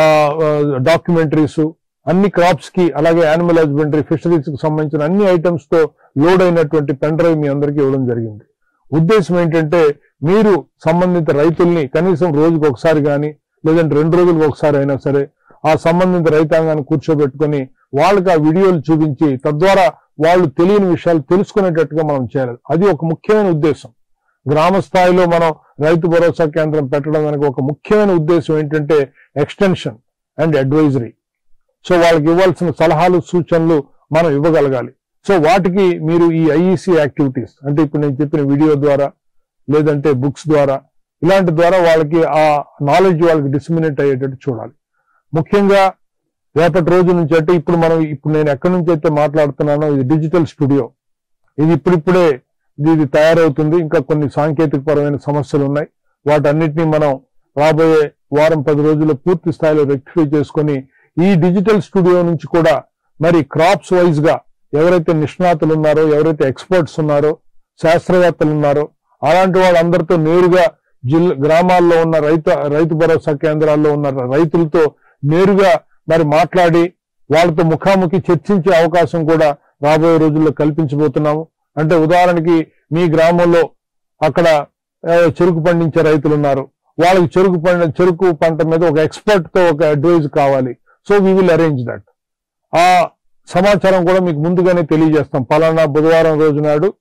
డాక్యుమెంటరీస్ అన్ని క్రాప్స్ కి అలాగే యానిమల్ హస్బెండరీ ఫిషరీస్ కి సంబంధించిన అన్ని ఐటమ్స్ తో లోడ్ అయినటువంటి పెన్ డ్రైవ్ మీ అందరికీ ఇవ్వడం జరిగింది ఉద్దేశం ఏంటంటే మీరు సంబంధిత రైతుల్ని కనీసం రోజుకు ఒకసారి కానీ లేదంటే రెండు రోజులకు ఒకసారి అయినా సరే ఆ సంబంధిత రైతాంగాన్ని కూర్చోబెట్టుకొని వాళ్ళకి ఆ వీడియోలు చూపించి తద్వారా వాళ్ళు తెలియని విషయాలు తెలుసుకునేటట్టుగా మనం చేయాలి అది ఒక ముఖ్యమైన ఉద్దేశం గ్రామ స్థాయిలో మనం రైతు భరోసా కేంద్రం పెట్టడం వెనక ఒక ముఖ్యమైన ఉద్దేశం ఏంటంటే ఎక్స్టెన్షన్ అండ్ అడ్వైజరీ సో వాళ్ళకి ఇవ్వాల్సిన సలహాలు సూచనలు మనం ఇవ్వగలగాలి సో వాటికి మీరు ఈ ఐఈసి యాక్టివిటీస్ అంటే ఇప్పుడు నేను చెప్పిన వీడియో ద్వారా లేదంటే బుక్స్ ద్వారా ఇలాంటి ద్వారా వాళ్ళకి ఆ నాలెడ్జ్ వాళ్ళకి డిస్మినేట్ అయ్యేటట్టు చూడాలి ముఖ్యంగా రేపటి రోజు నుంచి అంటే ఇప్పుడు మనం ఇప్పుడు నేను ఎక్కడి నుంచి అయితే మాట్లాడుతున్నానో ఇది డిజిటల్ స్టూడియో ఇది ఇప్పుడిప్పుడే ఇది ఇది తయారవుతుంది ఇంకా కొన్ని సాంకేతిక పరమైన సమస్యలు ఉన్నాయి వాటన్నిటిని మనం రాబోయే వారం పది రోజుల్లో పూర్తి స్థాయిలో రెక్టిఫై చేసుకొని ఈ డిజిటల్ స్టూడియో నుంచి కూడా మరి క్రాప్స్ వైజ్ గా ఎవరైతే నిష్ణాతులు ఉన్నారో ఎవరైతే ఎక్స్పర్ట్స్ ఉన్నారో శాస్త్రవేత్తలు ఉన్నారో అలాంటి వాళ్ళందరితో నేరుగా జిల్లా గ్రామాల్లో ఉన్న రైతు రైతు భరోసా కేంద్రాల్లో ఉన్న రైతులతో నేరుగా మరి మాట్లాడి వాళ్ళతో ముఖాముఖి చర్చించే అవకాశం కూడా రాబోయే రోజుల్లో కల్పించబోతున్నాము అంటే ఉదాహరణకి మీ గ్రామంలో అక్కడ ఆ, చెరుకు పండించే రైతులు ఉన్నారు వాళ్ళకి చెరుకు పంట చెరుకు పంట మీద ఒక ఎక్స్పర్ట్ తో ఒక అడ్వైజ్ కావాలి so we will arrange that ఆ సమాచారం కూడా మీకు ముందుగానే తెలియజేస్తాం పలానా బుధవారం రోజు నాడు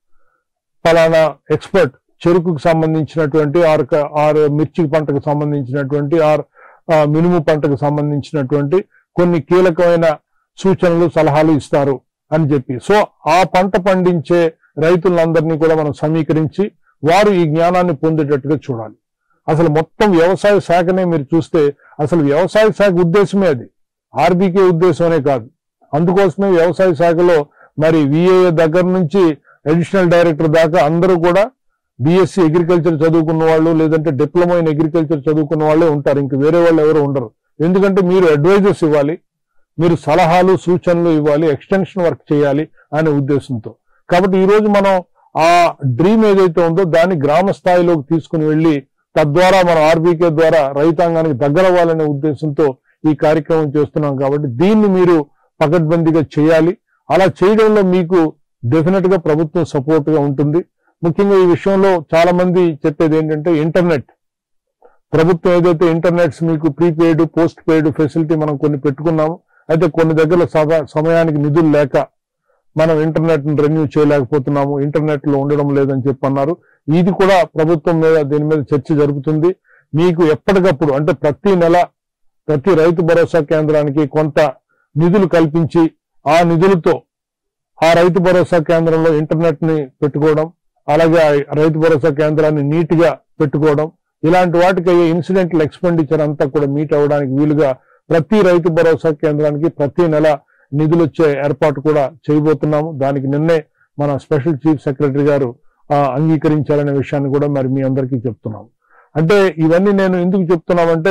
పలానా ఎక్స్పర్ట్ చెరుకుకు సంబంధించినటువంటి ఆర్ క- ఆర్ మిర్చి పంటకు సంబంధించినటువంటి ఆర్ ఆ, మినుము పంటకు సంబంధించినటువంటి కొన్ని కీలకమైన సూచనలు సలహాలు ఇస్తారు అని చెప్పి సో ఆ పంట పండించే రైతులందరినీ కూడా మనం సమీకరించి వారు ఈ జ్ఞానాన్ని పొందేటట్టుగా చూడాలి అసలు మొత్తం వ్యవసాయ శాఖనే మీరు చూస్తే అసలు వ్యవసాయ శాఖ ఉద్దేశమే అది ఆర్బీకే ఉద్దేశమనే కాదు అందుకోసమే వ్యవసాయ శాఖలో మరి విఏఏ దగ్గర నుంచి అడిషనల్ డైరెక్టర్ దాకా అందరూ కూడా బీఎస్సీ అగ్రికల్చర్ చదువుకున్న వాళ్ళు లేదంటే డిప్లొమా ఇన్ అగ్రికల్చర్ చదువుకున్న వాళ్ళే ఉంటారు ఇంక వేరే వాళ్ళు ఎవరు ఉండరు ఎందుకంటే మీరు అడ్వైజర్స్ ఇవ్వాలి మీరు సలహాలు సూచనలు ఇవ్వాలి ఎక్స్టెన్షన్ వర్క్ చేయాలి అనే ఉద్దేశంతో కాబట్టి ఈ రోజు మనం ఆ డ్రీమ్ ఏదైతే ఉందో దాన్ని గ్రామ స్థాయిలోకి తీసుకుని వెళ్ళి తద్వారా మన ఆర్బీకే ద్వారా రైతాంగానికి దగ్గర అవ్వాలనే ఉద్దేశంతో ఈ కార్యక్రమం చేస్తున్నాం కాబట్టి దీన్ని మీరు పకడ్బందీగా చేయాలి అలా చేయడంలో మీకు డెఫినెట్ గా ప్రభుత్వం సపోర్ట్ గా ఉంటుంది ముఖ్యంగా ఈ విషయంలో చాలా మంది చెప్పేది ఏంటంటే ఇంటర్నెట్ ప్రభుత్వం ఏదైతే ఇంటర్నెట్స్ మీకు ప్రీపెయిడ్ పోస్ట్ పెయిడ్ ఫెసిలిటీ మనం కొన్ని పెట్టుకున్నాము అయితే కొన్ని దగ్గర సమ- సమయానికి నిధులు లేక మనం ఇంటర్నెట్ రెన్యూ చేయలేకపోతున్నాము ఇంటర్నెట్ లో ఉండడం లేదని చెప్పి అన్నారు ఇది కూడా ప్రభుత్వం మీద దీని మీద చర్చ జరుగుతుంది మీకు ఎప్పటికప్పుడు అంటే ప్రతి నెల ప్రతి రైతు భరోసా కేంద్రానికి కొంత నిధులు కల్పించి ఆ నిధులతో ఆ రైతు భరోసా కేంద్రంలో ఇంటర్నెట్ ని పెట్టుకోవడం అలాగే ఆ రైతు భరోసా కేంద్రాన్ని నీట్ గా పెట్టుకోవడం ఇలాంటి వాటికి అయ్యే ఇన్సిడెంటల్ ఎక్స్పెండిచర్ అంతా కూడా మీట్ అవ్వడానికి వీలుగా ప్రతి రైతు భరోసా కేంద్రానికి ప్రతి నెల నిధులు వచ్చే ఏర్పాటు కూడా చేయబోతున్నాము దానికి నిన్నే మన స్పెషల్ చీఫ్ సెక్రటరీ గారు ఆ, అంగీకరించారనే విషయాన్ని కూడా మరి మీ అందరికీ చెప్తున్నాం అంటే ఇవన్నీ నేను ఎందుకు చెప్తున్నామంటే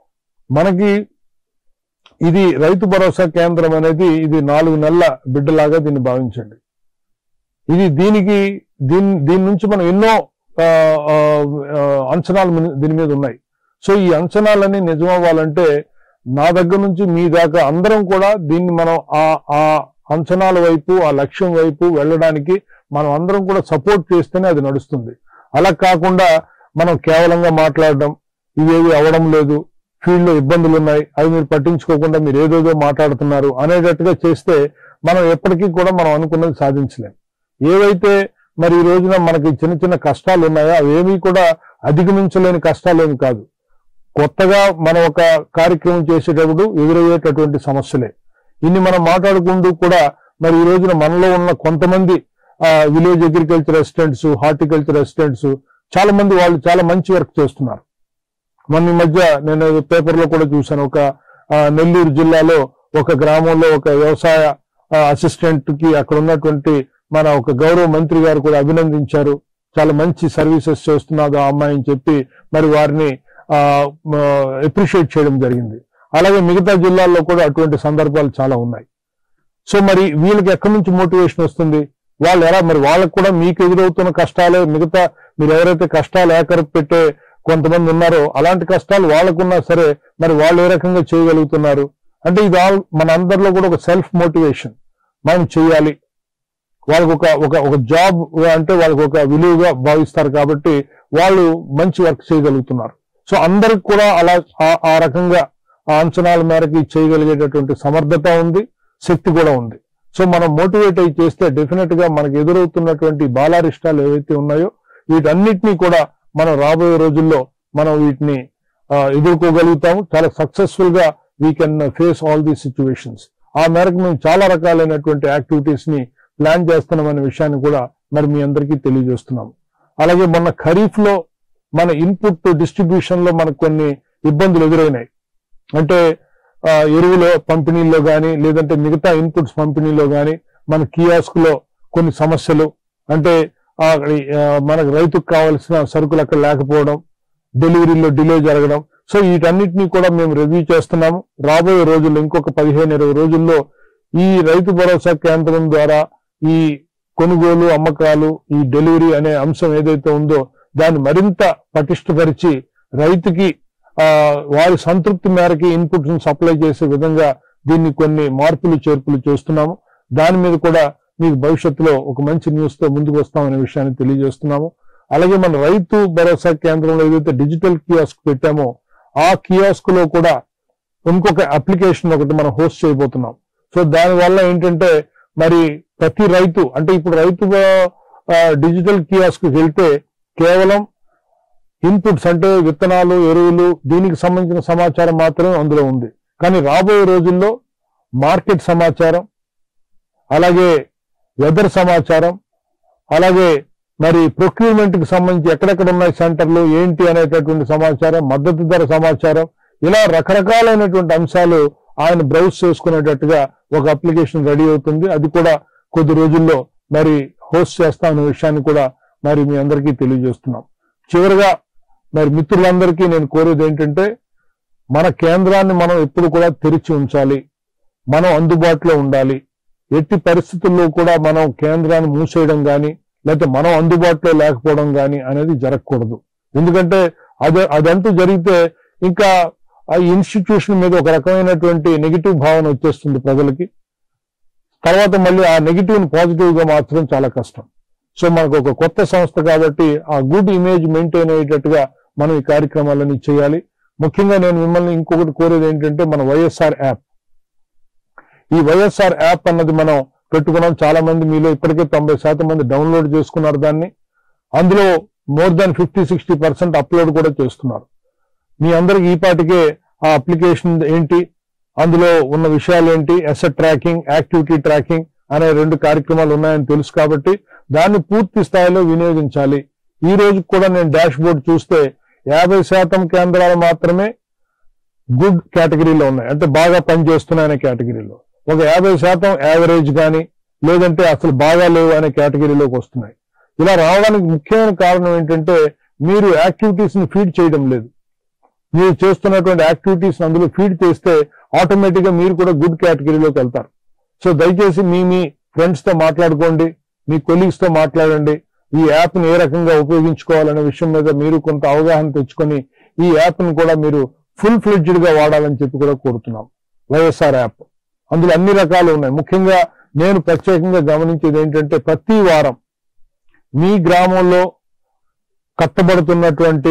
మనకి ఇది రైతు భరోసా కేంద్రం అనేది ఇది నాలుగు నెలల బిడ్డలాగా దీన్ని భావించండి ఇది దీనికి దీని దీని నుంచి మనం ఎన్నో ఆ, ఆ, ఆ, అంచనాలు మన- దీని మీద ఉన్నాయి సో ఈ అంచనాలన్నీ నిజం అవ్వాలంటే నా దగ్గర నుంచి మీ దాకా అందరం కూడా దీన్ని మనం ఆ ఆ అంచనాల వైపు ఆ లక్ష్యం వైపు వెళ్ళడానికి మనం అందరం కూడా సపోర్ట్ చేస్తేనే అది నడుస్తుంది అలా కాకుండా మనం కేవలంగా మాట్లాడడం ఇవేవి అవడం లేదు ఫీల్డ్ లో ఇబ్బందులు ఉన్నాయి అవి మీరు పట్టించుకోకుండా మీరు ఏదేదో మాట్లాడుతున్నారు అనేటట్టుగా చేస్తే మనం ఎప్పటికీ కూడా మనం అనుకున్నది సాధించలేం ఏవైతే మరి ఈ రోజున మనకి చిన్న చిన్న కష్టాలు ఉన్నాయో అవేమీ కూడా అధిగమించలేని కష్టాలేమి కాదు కొత్తగా మనం ఒక కార్యక్రమం చేసేటప్పుడు ఎదురయ్యేటటువంటి సమస్యలే ఇన్ని మనం మాట్లాడుకుంటూ కూడా మరి ఈ రోజున మనలో ఉన్న కొంతమంది village agriculture assistants horticulture assistants చాలా మంది వాళ్ళు చాలా మంచి వర్క్ చేస్తున్నారు మొన్న ఈ మధ్య నేను పేపర్ లో కూడా చూశాను ఒక ఆ, నెల్లూరు జిల్లాలో ఒక గ్రామంలో ఒక వ్యవసాయ అసిస్టెంట్ కి అక్కడ ఉన్నటువంటి మన ఒక గౌరవ మంత్రి గారు కూడా అభినందించారు చాలా మంచి సర్వీసెస్ చేస్తున్నారు ఆ అమ్మాయి అని చెప్పి మరి వారిని అప్రిషియేట్ చేయడం జరిగింది అలాగే మిగతా జిల్లాల్లో కూడా అటువంటి సందర్భాలు చాలా ఉన్నాయి సో మరి వీళ్ళకి ఎక్కడి నుంచి మోటివేషన్ వస్తుంది వాళ్ళు ఎలా మరి వాళ్ళకు కూడా మీకు ఎదురవుతున్న కష్టాలే మిగతా మీరు ఎవరైతే కష్టాలు ఏకరపు పెట్టే కొంతమంది ఉన్నారో అలాంటి కష్టాలు వాళ్ళకున్నా సరే మరి వాళ్ళు ఏ రకంగా చేయగలుగుతున్నారు అంటే ఇది ఆల్ మన అందరిలో కూడా ఒక సెల్ఫ్ మోటివేషన్ మనం చేయాలి వాళ్ళకి ఒక ఒక ఒక జాబ్ అంటే వాళ్ళకి ఒక విలువగా భావిస్తారు కాబట్టి వాళ్ళు మంచి వర్క్ చేయగలుగుతున్నారు సో అందరికి కూడా అలా ఆ- ఆ రకంగా ఆ అంచనాల మేరకి చేయగలిగేటటువంటి సమర్థత ఉంది శక్తి కూడా ఉంది సో మనం మోటివేట్ అయ్యి చేస్తే డెఫినెట్ గా మనకు ఎదురవుతున్నటువంటి బాలారిష్టాలు ఏవైతే ఉన్నాయో వీటన్నిటినీ కూడా మనం రాబోయే రోజుల్లో మనం వీటిని ఆ, ఎదుర్కోగలుగుతాము చాలా సక్సెస్ఫుల్ గా we can face all these situations ఆ మేరకు మేము చాలా రకాలైనటువంటి యాక్టివిటీస్ ని ప్లాన్ చేస్తున్నాం అనే విషయాన్ని కూడా మరి మీ అందరికీ తెలియజేస్తున్నాం అలాగే మొన్న ఖరీఫ్ లో మన ఇన్పుట్ డిస్ట్రిబ్యూషన్ లో మనకు కొన్ని ఇబ్బందులు ఎదురైనాయి అంటే ఆ, ఎరువుల పంపిణీలో గాని లేదంటే మిగతా ఇన్పుట్స్ పంపిణీలో గాని మన కియాస్క్ లో కొన్ని సమస్యలు అంటే ఆ, ఆ, మనకు రైతుకు కావాల్సిన సరుకులు అక్కడ లేకపోవడం డెలివరీలో డిలే జరగడం సో వీటన్నిటిని కూడా మేము రివ్యూ చేస్తున్నాము రాబోయే రోజుల్లో ఇంకొక పదిహేను ఇరవై రోజుల్లో ఈ రైతు భరోసా కేంద్రం ద్వారా ఈ కొనుగోలు అమ్మకాలు ఈ డెలివరీ అనే అంశం ఏదైతే ఉందో దాన్ని మరింత పటిష్టపరిచి రైతుకి ఆ, వారి సంతృప్తి మేరకి ఇన్పుట్స్ సప్లై చేసే విధంగా దీన్ని కొన్ని మార్పులు చేర్పులు చేస్తున్నాము దాని మీద కూడా మీకు భవిష్యత్తులో ఒక మంచి న్యూస్ తో ముందుకు వస్తామనే విషయాన్ని తెలియజేస్తున్నాము అలాగే మన రైతు భరోసా కేంద్రంలో ఏదైతే డిజిటల్ కియాస్క్ పెట్టామో ఆ కియాస్క్ లో కూడా ఇంకొక అప్లికేషన్ ఒకటి మనం హోస్ట్ చేయబోతున్నాం సో దాని వల్ల ఏంటంటే మరి ప్రతి రైతు అంటే ఇప్పుడు రైతు డిజిటల్ కియాస్క్ వెళ్తే కేవలం ఇన్పుట్స్ అంటే విత్తనాలు ఎరువులు దీనికి సంబంధించిన సమాచారం మాత్రమే అందులో ఉంది కానీ రాబోయే రోజుల్లో మార్కెట్ సమాచారం అలాగే వెదర్ సమాచారం అలాగే మరి ప్రొక్యూర్మెంట్ కి సంబంధించి ఎక్కడెక్కడ ఉన్నాయి సెంటర్లు ఏంటి అనేటటువంటి సమాచారం మద్దతు ధర సమాచారం ఇలా రకరకాలైనటువంటి అంశాలు ఆయన బ్రౌజ్ చేసుకునేటట్టుగా ఒక అప్లికేషన్ రెడీ అవుతుంది అది కూడా కొద్ది రోజుల్లో మరి హోస్ట్ చేస్తామనే విషయాన్ని కూడా మరి మీ అందరికీ తెలియజేస్తున్నాం చివరిగా మరి మిత్రులందరికీ నేను కోరేది ఏంటంటే మన కేంద్రాన్ని మనం ఎప్పుడు కూడా తెరిచి ఉంచాలి మనం అందుబాటులో ఉండాలి ఎట్టి పరిస్థితుల్లో కూడా మనం కేంద్రాన్ని మూసేయడం కానీ లేకపోతే మనం అందుబాటులో లేకపోవడం కానీ అనేది జరగకూడదు ఎందుకంటే అదే అదంటూ జరిగితే ఇంకా ఆ ఇన్స్టిట్యూషన్ మీద ఒక రకమైనటువంటి నెగిటివ్ భావన వచ్చేస్తుంది ప్రజలకి తర్వాత మళ్ళీ ఆ నెగిటివ్ పాజిటివ్ గా మార్చడం చాలా కష్టం సో మనకు ఒక కొత్త సంస్థ కాబట్టి ఆ గుడ్ ఇమేజ్ మెయింటైన్ అయ్యేటట్టుగా మనం ఈ కార్యక్రమాలన్నీ చేయాలి ముఖ్యంగా నేను మిమ్మల్ని ఇంకొకటి కోరేది ఏంటంటే మన వైఎస్ఆర్ యాప్ ఈ వైఎస్ఆర్ యాప్ అన్నది మనం పెట్టుకున్నాం చాలా మంది మీలో ఇప్పటికే తొంభై శాతం మంది డౌన్లోడ్ చేసుకున్నారు దాన్ని అందులో more than fifty sixty percent upload కూడా చేస్తున్నారు మీ అందరికి ఈ పాటికే ఆ అప్లికేషన్ ఏంటి అందులో ఉన్న విషయాలు ఏంటి అసెట్ ట్రాకింగ్ యాక్టివిటీ ట్రాకింగ్ అనే రెండు కార్యక్రమాలు ఉన్నాయని తెలుసు కాబట్టి దాన్ని పూర్తి స్థాయిలో వినియోగించాలి ఈ రోజు కూడా నేను డాష్ బోర్డ్ చూస్తే యాభై శాతం కేంద్రాలు మాత్రమే గుడ్ కేటగిరీలో ఉన్నాయి అంటే బాగా పనిచేస్తున్నాయనే కేటగిరీలో ఒక యాభై శాతం యావరేజ్ కానీ లేదంటే అసలు బాగా లేవు అనే కేటగిరీలోకి వస్తున్నాయి ఇలా రావడానికి ముఖ్యమైన కారణం ఏంటంటే మీరు యాక్టివిటీస్ ని ఫీడ్ చేయడం లేదు మీరు చేస్తున్నటువంటి యాక్టివిటీస్ అందులో ఫీడ్ చేస్తే ఆటోమేటిక్ గా మీరు కూడా గుడ్ కేటగిరీలోకి వెళ్తారు సో దయచేసి మీ మీ ఫ్రెండ్స్ తో మాట్లాడుకోండి మీ కొలీగ్స్ తో మాట్లాడండి ఈ యాప్ ని ఏ రకంగా ఉపయోగించుకోవాలనే విషయం మీద మీరు కొంత అవగాహన తెచ్చుకొని ఈ యాప్ ని కూడా మీరు ఫుల్ ఫ్లెడ్జ్డ్ గా వాడాలని చెప్పి కూడా కోరుతున్నాం వైఎస్ఆర్ యాప్ అందులో అన్ని రకాలు ఉన్నాయి ముఖ్యంగా నేను ప్రత్యేకంగా గమనించేది ఏంటంటే ప్రతి వారం మీ గ్రామంలో కట్టబడుతున్నటువంటి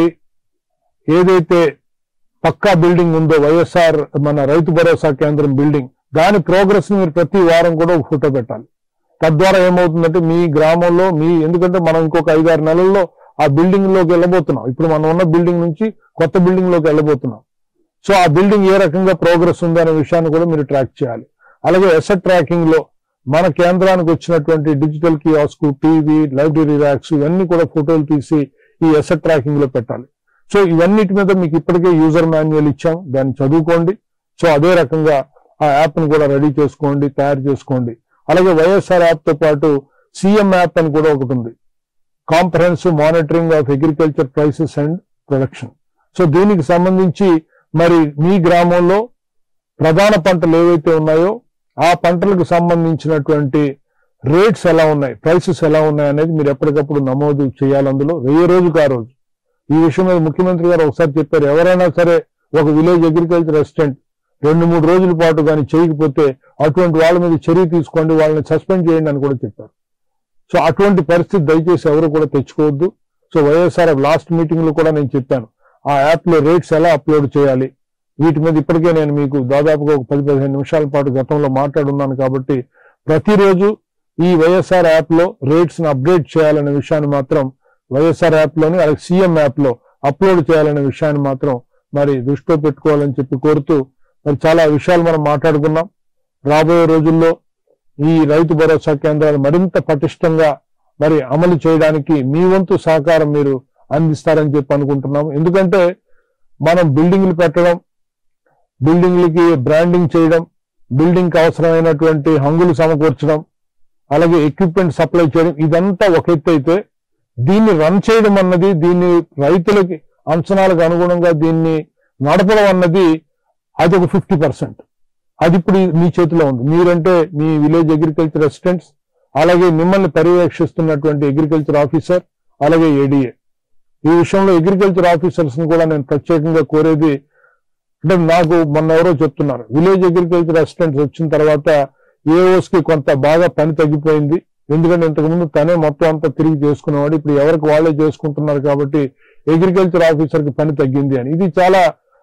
ఏదైతే పక్కా బిల్డింగ్ ఉందో వైఎస్ఆర్ మన రైతు భరోసా కేంద్రం బిల్డింగ్ దాని ప్రోగ్రెస్ ని మీరు ప్రతి వారం కూడా ఒక ఫోటో పెట్టాలి తద్వారా ఏమవుతుందంటే మీ గ్రామంలో మీ ఎందుకంటే మనం ఇంకొక ఐదారు నెలల్లో ఆ బిల్డింగ్ లోకి వెళ్ళబోతున్నాం ఇప్పుడు మనం ఉన్న బిల్డింగ్ నుంచి కొత్త బిల్డింగ్ లోకి వెళ్ళబోతున్నాం సో ఆ బిల్డింగ్ ఏ రకంగా ప్రోగ్రెస్ ఉంది అనే విషయాన్ని కూడా మీరు ట్రాక్ చేయాలి అలాగే ఎసెట్ ట్రాకింగ్ లో మన కేంద్రానికి వచ్చినటువంటి digital kiosk TV library racks ఇవన్నీ కూడా ఫోటోలు తీసి ఈ ఎసెట్ ట్రాకింగ్ లో పెట్టాలి సో ఇవన్నిటి మీద మీకు ఇప్పటికే యూజర్ మాన్యువల్ ఇచ్చాం దాన్ని చదువుకోండి సో అదే రకంగా ఆ యాప్ ని కూడా రెడీ చేసుకోండి తయారు చేసుకోండి అలాగే వైఎస్ఆర్ యాప్ తో పాటు సీఎం యాప్ అని కూడా ఒకటి ఉంది comprehensive monitoring of agriculture prices and production so దీనికి సంబంధించి మరి మీ గ్రామంలో ప్రధాన పంటలు ఏవైతే ఉన్నాయో ఆ పంటలకు సంబంధించినటువంటి రేట్స్ ఎలా ఉన్నాయి ప్రైసెస్ ఎలా ఉన్నాయి అనేది మీరు ఎప్పటికప్పుడు నమోదు చేయాలి అందులో ఏ రోజుకు ఆ రోజు ఈ విషయం మీద ముఖ్యమంత్రి గారు ఒకసారి చెప్పారు ఎవరైనా సరే ఒక విలేజ్ అగ్రికల్చర్ అసిస్టెంట్ రెండు మూడు రోజుల పాటు కానీ చేయకపోతే అటువంటి వాళ్ళ మీద చర్య తీసుకోండి వాళ్ళని సస్పెండ్ చేయండి అని కూడా చెప్పారు సో అటువంటి పరిస్థితి దయచేసి ఎవరు కూడా తెచ్చుకోవద్దు సో వైఎస్ఆర్ లాస్ట్ మీటింగ్ లో కూడా నేను చెప్పాను ఆ యాప్ లో రేట్స్ ఎలా అప్లోడ్ చేయాలి వీటి మీద ఇప్పటికే నేను మీకు దాదాపుగా ఒక పది పదిహేను నిమిషాల పాటు గతంలో మాట్లాడున్నాను కాబట్టి ప్రతిరోజు ఈ వైఎస్ఆర్ యాప్ లో రేట్స్ ని అప్డేట్ చేయాలనే విషయాన్ని మాత్రం వైఎస్ఆర్ యాప్ లోని అలాగే సీఎం యాప్ లో అప్లోడ్ చేయాలనే విషయాన్ని మాత్రం మరి దృష్టిలో పెట్టుకోవాలని చెప్పి కోరుతూ మరి చాలా విషయాలు మనం మాట్లాడుకున్నాం రాబోయే రోజుల్లో ఈ రైతు భరోసా కేంద్రాలు మరింత పటిష్టంగా మరి అమలు చేయడానికి మీ వంతు సహకారం మీరు అందిస్తారని చెప్పి అనుకుంటున్నాం ఎందుకంటే మనం బిల్డింగ్లు పెట్టడం బిల్డింగ్లకి బ్రాండింగ్ చేయడం బిల్డింగ్ కి అవసరమైనటువంటి హంగులు సమకూర్చడం అలాగే ఎక్విప్మెంట్ సప్లై చేయడం ఇదంతా ఒక ఎత్తు అయితే దీన్ని రన్ చేయడం అన్నది దీన్ని రైతులకి అంచనాలకు అనుగుణంగా దీన్ని నడపడం అన్నది అది ఒక ఫిఫ్టీ పర్సెంట్ అది ఇప్పుడు మీ చేతిలో ఉంది మీరంటే మీ విలేజ్ అగ్రికల్చర్ అసిస్టెంట్స్ అలాగే మిమ్మల్ని పర్యవేక్షిస్తున్నటువంటి అగ్రికల్చర్ ఆఫీసర్ అలాగే ఏడీఏ ఈ విషయంలో అగ్రికల్చర్ ఆఫీసర్స్ ని కూడా నేను ప్రత్యేకంగా కోరేది అంటే నాకు మొన్న ఎవరో చెప్తున్నారు విలేజ్ అగ్రికల్చర్ అసిస్టెంట్స్ వచ్చిన తర్వాత ఏఓస్ కి కొంత బాగా పని తగ్గిపోయింది ఎందుకంటే ఇంతకుముందు తనే మొత్తం అంతా తిరిగి చేసుకునేవాడు ఇప్పుడు ఎవరికి వాళ్ళే చేసుకుంటున్నారు కాబట్టి అగ్రికల్చర్ ఆఫీసర్ కి పని తగ్గింది అని ఇది చాలా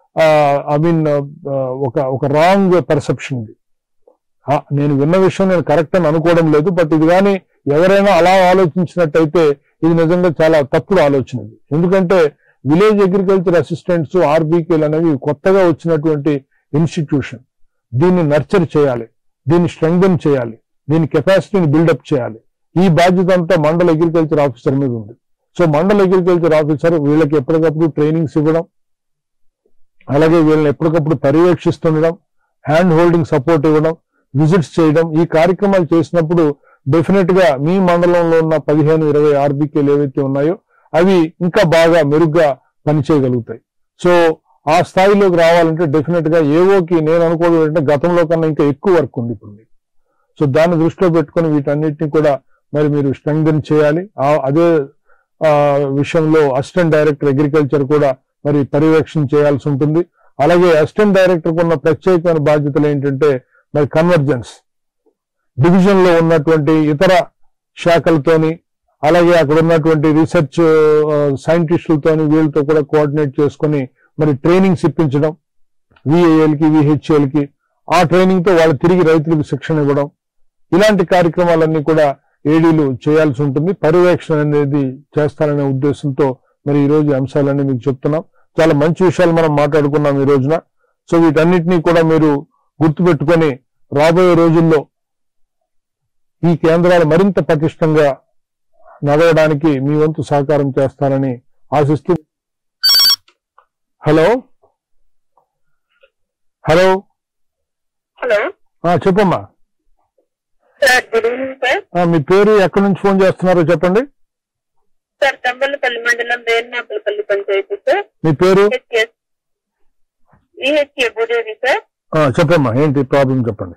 ఐ మీన్ ఒక ఒక రాంగ్ పర్సెప్షన్ ఇది ఆ, నేను విన్న విషయం నేను కరెక్ట్ అని అనుకోవడం లేదు బట్ ఇది కానీ ఎవరైనా అలా ఆలోచించినట్టయితే ఇది నిజంగా చాలా తప్పుడు ఆలోచన ఇది ఎందుకంటే విలేజ్ అగ్రికల్చర్ అసిస్టెంట్స్ ఆర్బీకేలు అనేవి కొత్తగా వచ్చినటువంటి ఇన్స్టిట్యూషన్ దీన్ని నర్చర్ చేయాలి దీన్ని స్ట్రెంగ్థన్ చేయాలి దీని కెపాసిటీని బిల్డప్ చేయాలి ఈ బాధ్యత అంతా మండల అగ్రికల్చర్ ఆఫీసర్ మీద ఉంది సో మండల అగ్రికల్చర్ ఆఫీసర్ వీళ్ళకి ఎప్పటికప్పుడు ట్రైనింగ్స్ ఇవ్వడం అలాగే వీళ్ళని ఎప్పటికప్పుడు పర్యవేక్షిస్తుండడం హ్యాండ్ హోల్డింగ్ సపోర్ట్ ఇవ్వడం విజిట్స్ చేయడం ఈ కార్యక్రమాలు చేసినప్పుడు డెఫినెట్ గా మీ మండలంలో ఉన్న పదిహేను ఇరవై ఆర్బీకేలు ఏవైతే ఉన్నాయో అవి ఇంకా బాగా మెరుగ్గా పనిచేయగలుగుతాయి సో ఆ స్థాయిలోకి రావాలంటే డెఫినెట్ గా ఏవోకి నేను అనుకోవడం ఏంటంటే గతంలో కన్నా ఇంకా ఎక్కువ వర్క్ ఉంది ఇప్పుడు మీకు సో దాన్ని దృష్టిలో పెట్టుకొని వీటన్నిటిని కూడా మరి మీరు స్ట్రెంగ్థన్ చేయాలి ఆ అదే ఆ, విషయంలో అసిస్టెంట్ డైరెక్టర్ అగ్రికల్చర్ కూడా మరి పర్యవేక్షణ చేయాల్సి ఉంటుంది అలాగే అసిస్టెంట్ డైరెక్టర్ ఉన్న ప్రత్యేకమైన బాధ్యతలు ఏంటంటే మరి కన్వర్జెన్స్ డివిజన్ లో ఉన్నటువంటి ఇతర శాఖలతోని అలాగే అక్కడ ఉన్నటువంటి రీసెర్చ్ సైంటిస్టులతోని వీళ్ళతో కూడా కోఆర్డినేట్ చేసుకొని మరి ట్రైనింగ్స్ ఇప్పించడం విఏఎల్కి విహెచ్ఎల్కి ఆ ట్రైనింగ్ తో వాళ్ళు తిరిగి రైతులకు శిక్షణ ఇవ్వడం ఇలాంటి కార్యక్రమాలన్నీ కూడా ఏడీలు చేయాల్సి ఉంటుంది పర్యవేక్షణ అనేది చేస్తారనే ఉద్దేశంతో మరి ఈ రోజు ఈ అంశాలన్నీ మీకు చెప్తున్నాం చాలా మంచి విషయాలు మనం మాట్లాడుకున్నాం ఈ రోజున సో వీటన్నిటినీ కూడా మీరు గుర్తుపెట్టుకొని రాబోయే రోజుల్లో ఈ కేంద్రాలు మరింత పటిష్టంగా నడవడానికి మీ వంతు సహకారం చేస్తారని ఆశిస్తూ హలో హలో హలో ఆ, చెప్పమ్మా సార్ గుడ్ ఈవినింగ్ సార్ ఆ, మీ పేరు ఎక్కడి నుంచి ఫోన్ చేస్తున్నారో చెప్పండి సార్ తంబలపల్లి మండలం రేణమాపల్లి పంచాయతీ సార్ మీ పేరు విహెచ్ఎస్ విహెచ్ఏ భూదేవి సార్ ఆ, చెప్పమ్మా ఏంటి ప్రాబ్లం చెప్పండి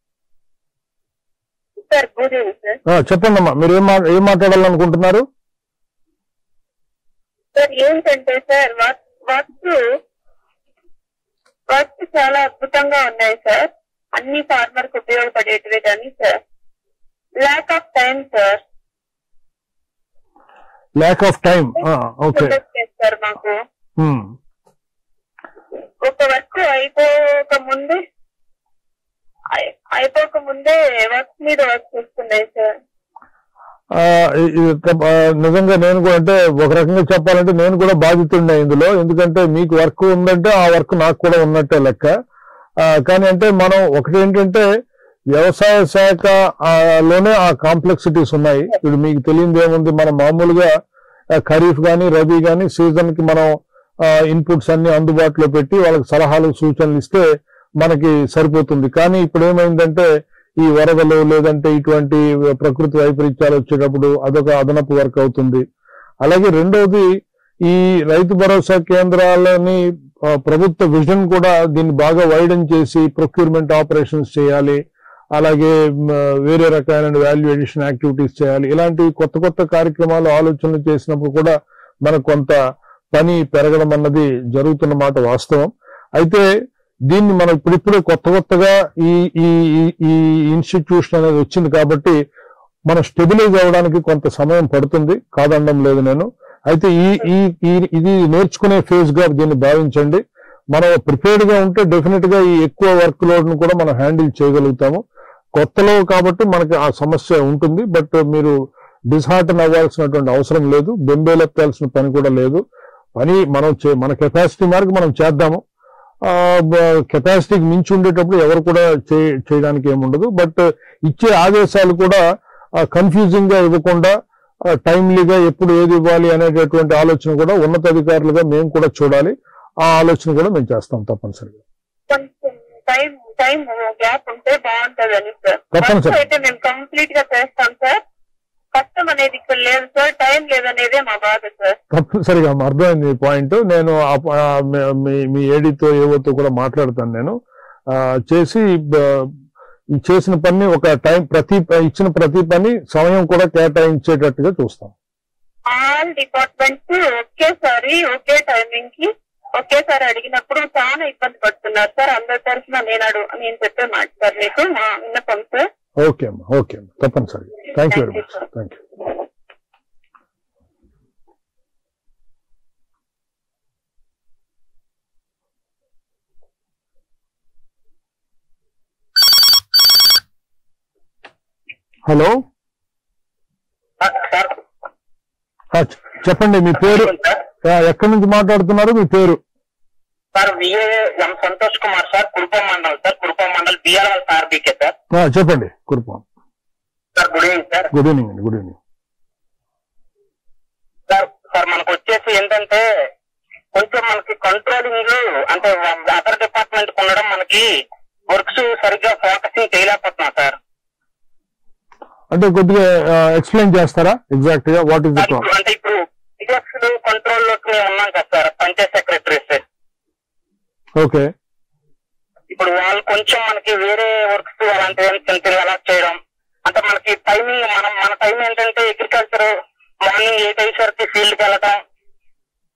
సార్ భూదేవి సార్ ఆ, చెప్పండి అమ్మా మీరు ఏం మా- ఏం మాట్లాడాలనుకుంటున్నారు సార్ ఏంటంటే సార్ వర్క్ వర్క్ చాలా అద్భుతంగా ఉన్నాయి సార్ అన్ని ఫార్మర్ కు ఉపయోగపడేటివే కానీ sir lack of time sir lack of time okay sir మాకు ఒక వర్క్ అయిపోక ముందే అయి- అయిపోక ముందే వర్క్ మీద వర్క్ వస్తున్నాయి సార్ నిజంగా నేను కూడా అంటే ఒక రకంగా చెప్పాలంటే నేను కూడా బాధితుండే ఇందులో ఎందుకంటే మీకు వర్క్ ఉందంటే ఆ వర్క్ నాకు కూడా ఉన్నట్టే లెక్క ఆ, కానీ అంటే మనం ఒకటి ఏంటంటే వ్యవసాయ శాఖ ఆ, లోనే ఆ కాంప్లెక్సిటీస్ ఉన్నాయి ఇప్పుడు మీకు తెలియదు ఏముంది మనం మామూలుగా ఆ, ఖరీఫ్ కానీ రబీ కానీ సీజన్ కి మనం ఇన్పుట్స్ అన్ని అందుబాటులో పెట్టి వాళ్ళకి సలహాలు సూచనలు ఇస్తే మనకి సరిపోతుంది కానీ ఇప్పుడు ఏమైందంటే ఈ వరదలు లేదంటే ఇటువంటి ప్రకృతి వైపరీత్యాలు వచ్చేటప్పుడు అదొక అదనపు వర్క్ అవుతుంది అలాగే రెండవది ఈ రైతు భరోసా కేంద్రాలని ఆ, ప్రభుత్వ విజన్ కూడా దీన్ని బాగా వైడన్ చేసి ప్రొక్యూర్మెంట్ ఆపరేషన్స్ చేయాలి అలాగే మ్, వేరే రకాలైన వాల్యూ ఎడిషన్ యాక్టివిటీస్ చేయాలి ఇలాంటి కొత్త కొత్త కార్యక్రమాలు ఆలోచనలు చేసినప్పుడు కూడా మనకు కొంత పని పెరగడం అన్నది జరుగుతున్న మాట వాస్తవం అయితే దీన్ని మనం ఇప్పుడిప్పుడే కొత్త కొత్తగా ఈ ఈ ఈ- ఈ ఇన్స్టిట్యూషన్ అనేది వచ్చింది కాబట్టి మనం స్టెబిలైజ్ అవ్వడానికి కొంత సమయం పడుతుంది కాదనడం లేదు నేను అయితే ఈ ఈ ఈ- ఇది నేర్చుకునే ఫేజ్ గా దీన్ని భావించండి మనం ప్రిపేర్డ్ గా ఉంటే డెఫినెట్ గా ఈ ఎక్కువ వర్క్ లోడ్ ను కూడా మనం హ్యాండిల్ చేయగలుగుతాము కొత్తలో కాబట్టి మనకి ఆ సమస్య ఉంటుంది బట్ మీరు డిస్హార్టన్ అవ్వాల్సినటువంటి అవసరం లేదు బెంబేలెత్తాల్సిన పని కూడా లేదు పని మనం చే- మన కెపాసిటీ మేరకు మనం చేద్దాము కెపాసిటీకి మించి ఉండేటప్పుడు ఎవరు కూడా చే- చేయడానికి ఏముండదు బట్ ఇచ్చే ఆదేశాలు కూడా కన్ఫ్యూజింగ్ గా ఇవ్వకుండా టైమ్లీగా ఎప్పుడు ఏది ఇవ్వాలి అనేటటువంటి ఆలోచన కూడా ఉన్నతాధికారులుగా మేము కూడా చూడాలి ఆ ఆలోచన కూడా మేము చేస్తాం తప్పనిసరిగా కొంచెం టైం టైం గ్యాప్ ఉంటే బాగుంటదని సార్ తప్పనిసరి. వర్క్ అయితే మేము కంప్లీట్ గా చేస్తాం సార్ కష్టం అనేది ఇక్కడ లేదు సార్ టైం లేదనేదే మా బాధ సార్ తప్పనిసరిగా అమ్మ, అర్థమైంది మీ పాయింట్ నేను ఆ ప- ఆ మీ- మీ- మీ ఏడీతో ఏవోతో కూడా మాట్లాడతాను నేను ఆ, చేసి బ- ఈ చేసిన పని ఒక టైం ప్రతి ఇచ్చిన ప్రతి పని సమయం కూడా కేటాయించేటట్టుగా చూస్తాం ఆల్ డిపార్ట్మెంట్స్ ఒకేసారి ఒకే టైమింగ్ కి ఒకేసారి అడిగినప్పుడు చాలా ఇబ్బంది పడుతున్నారు సార్ అందరి తరఫున నేను అడు నేను చెప్పే మాట సార్ మీకు మా విన్నపం సార్ ఓకే అమ్మా ఓకే అమ్మా తప్పనిసరిగా thank you very much thank you hello sir ఆ, చె- చెప్పండి మీ పేరు సార్ ఆ, ఎక్కడి నుంచి మాట్లాడుతున్నారు మీ పేరు sir VA M Santosh Kumar sir Kurupam mandal sir Kurupam mandal BRL sir BK sir ఆ, చెప్పండి Kurupam sir good evening sir good evening అండి గుడ్ ఈవినింగ్ సార్ సార్ మనకు వచ్చేసి ఏంటంటే కొంచెం మనకి కంట్రోలింగ్ అంటే అదర్ డిపార్ట్మెంట్ ఉండడం మనకి వర్క్స్ సరిగ్గా ఫోకసింగ్ చేయలేకపోతున్నాం సార్ అంటే కొద్దిగా ఎక్స్ప్లెయిన్ చేస్తారా ఎగ్జాక్ట్ గా వాట్ ఈస్ ద సార్ ఇప్పుడు అంటే ఇప్పుడు పిఎఫ్స్ కంట్రోల్ లోకి మేము ఉన్నాం కదా సార్ పంచాయత్ సెక్రటరీస్ ఓకే ఇప్పుడు వాళ్ళు కొంచెం మనకి వేరే వర్క్స్ అలాంటివి చిన్న చిన్న అలా చేయడం అంటే మనకి టైమింగ్ మనం మన టైం ఏంటంటే అగ్రికల్చర్ మార్నింగ్ ఎయిట్ అయ్యేసరికి ఫీల్డ్కి వెళ్ళటం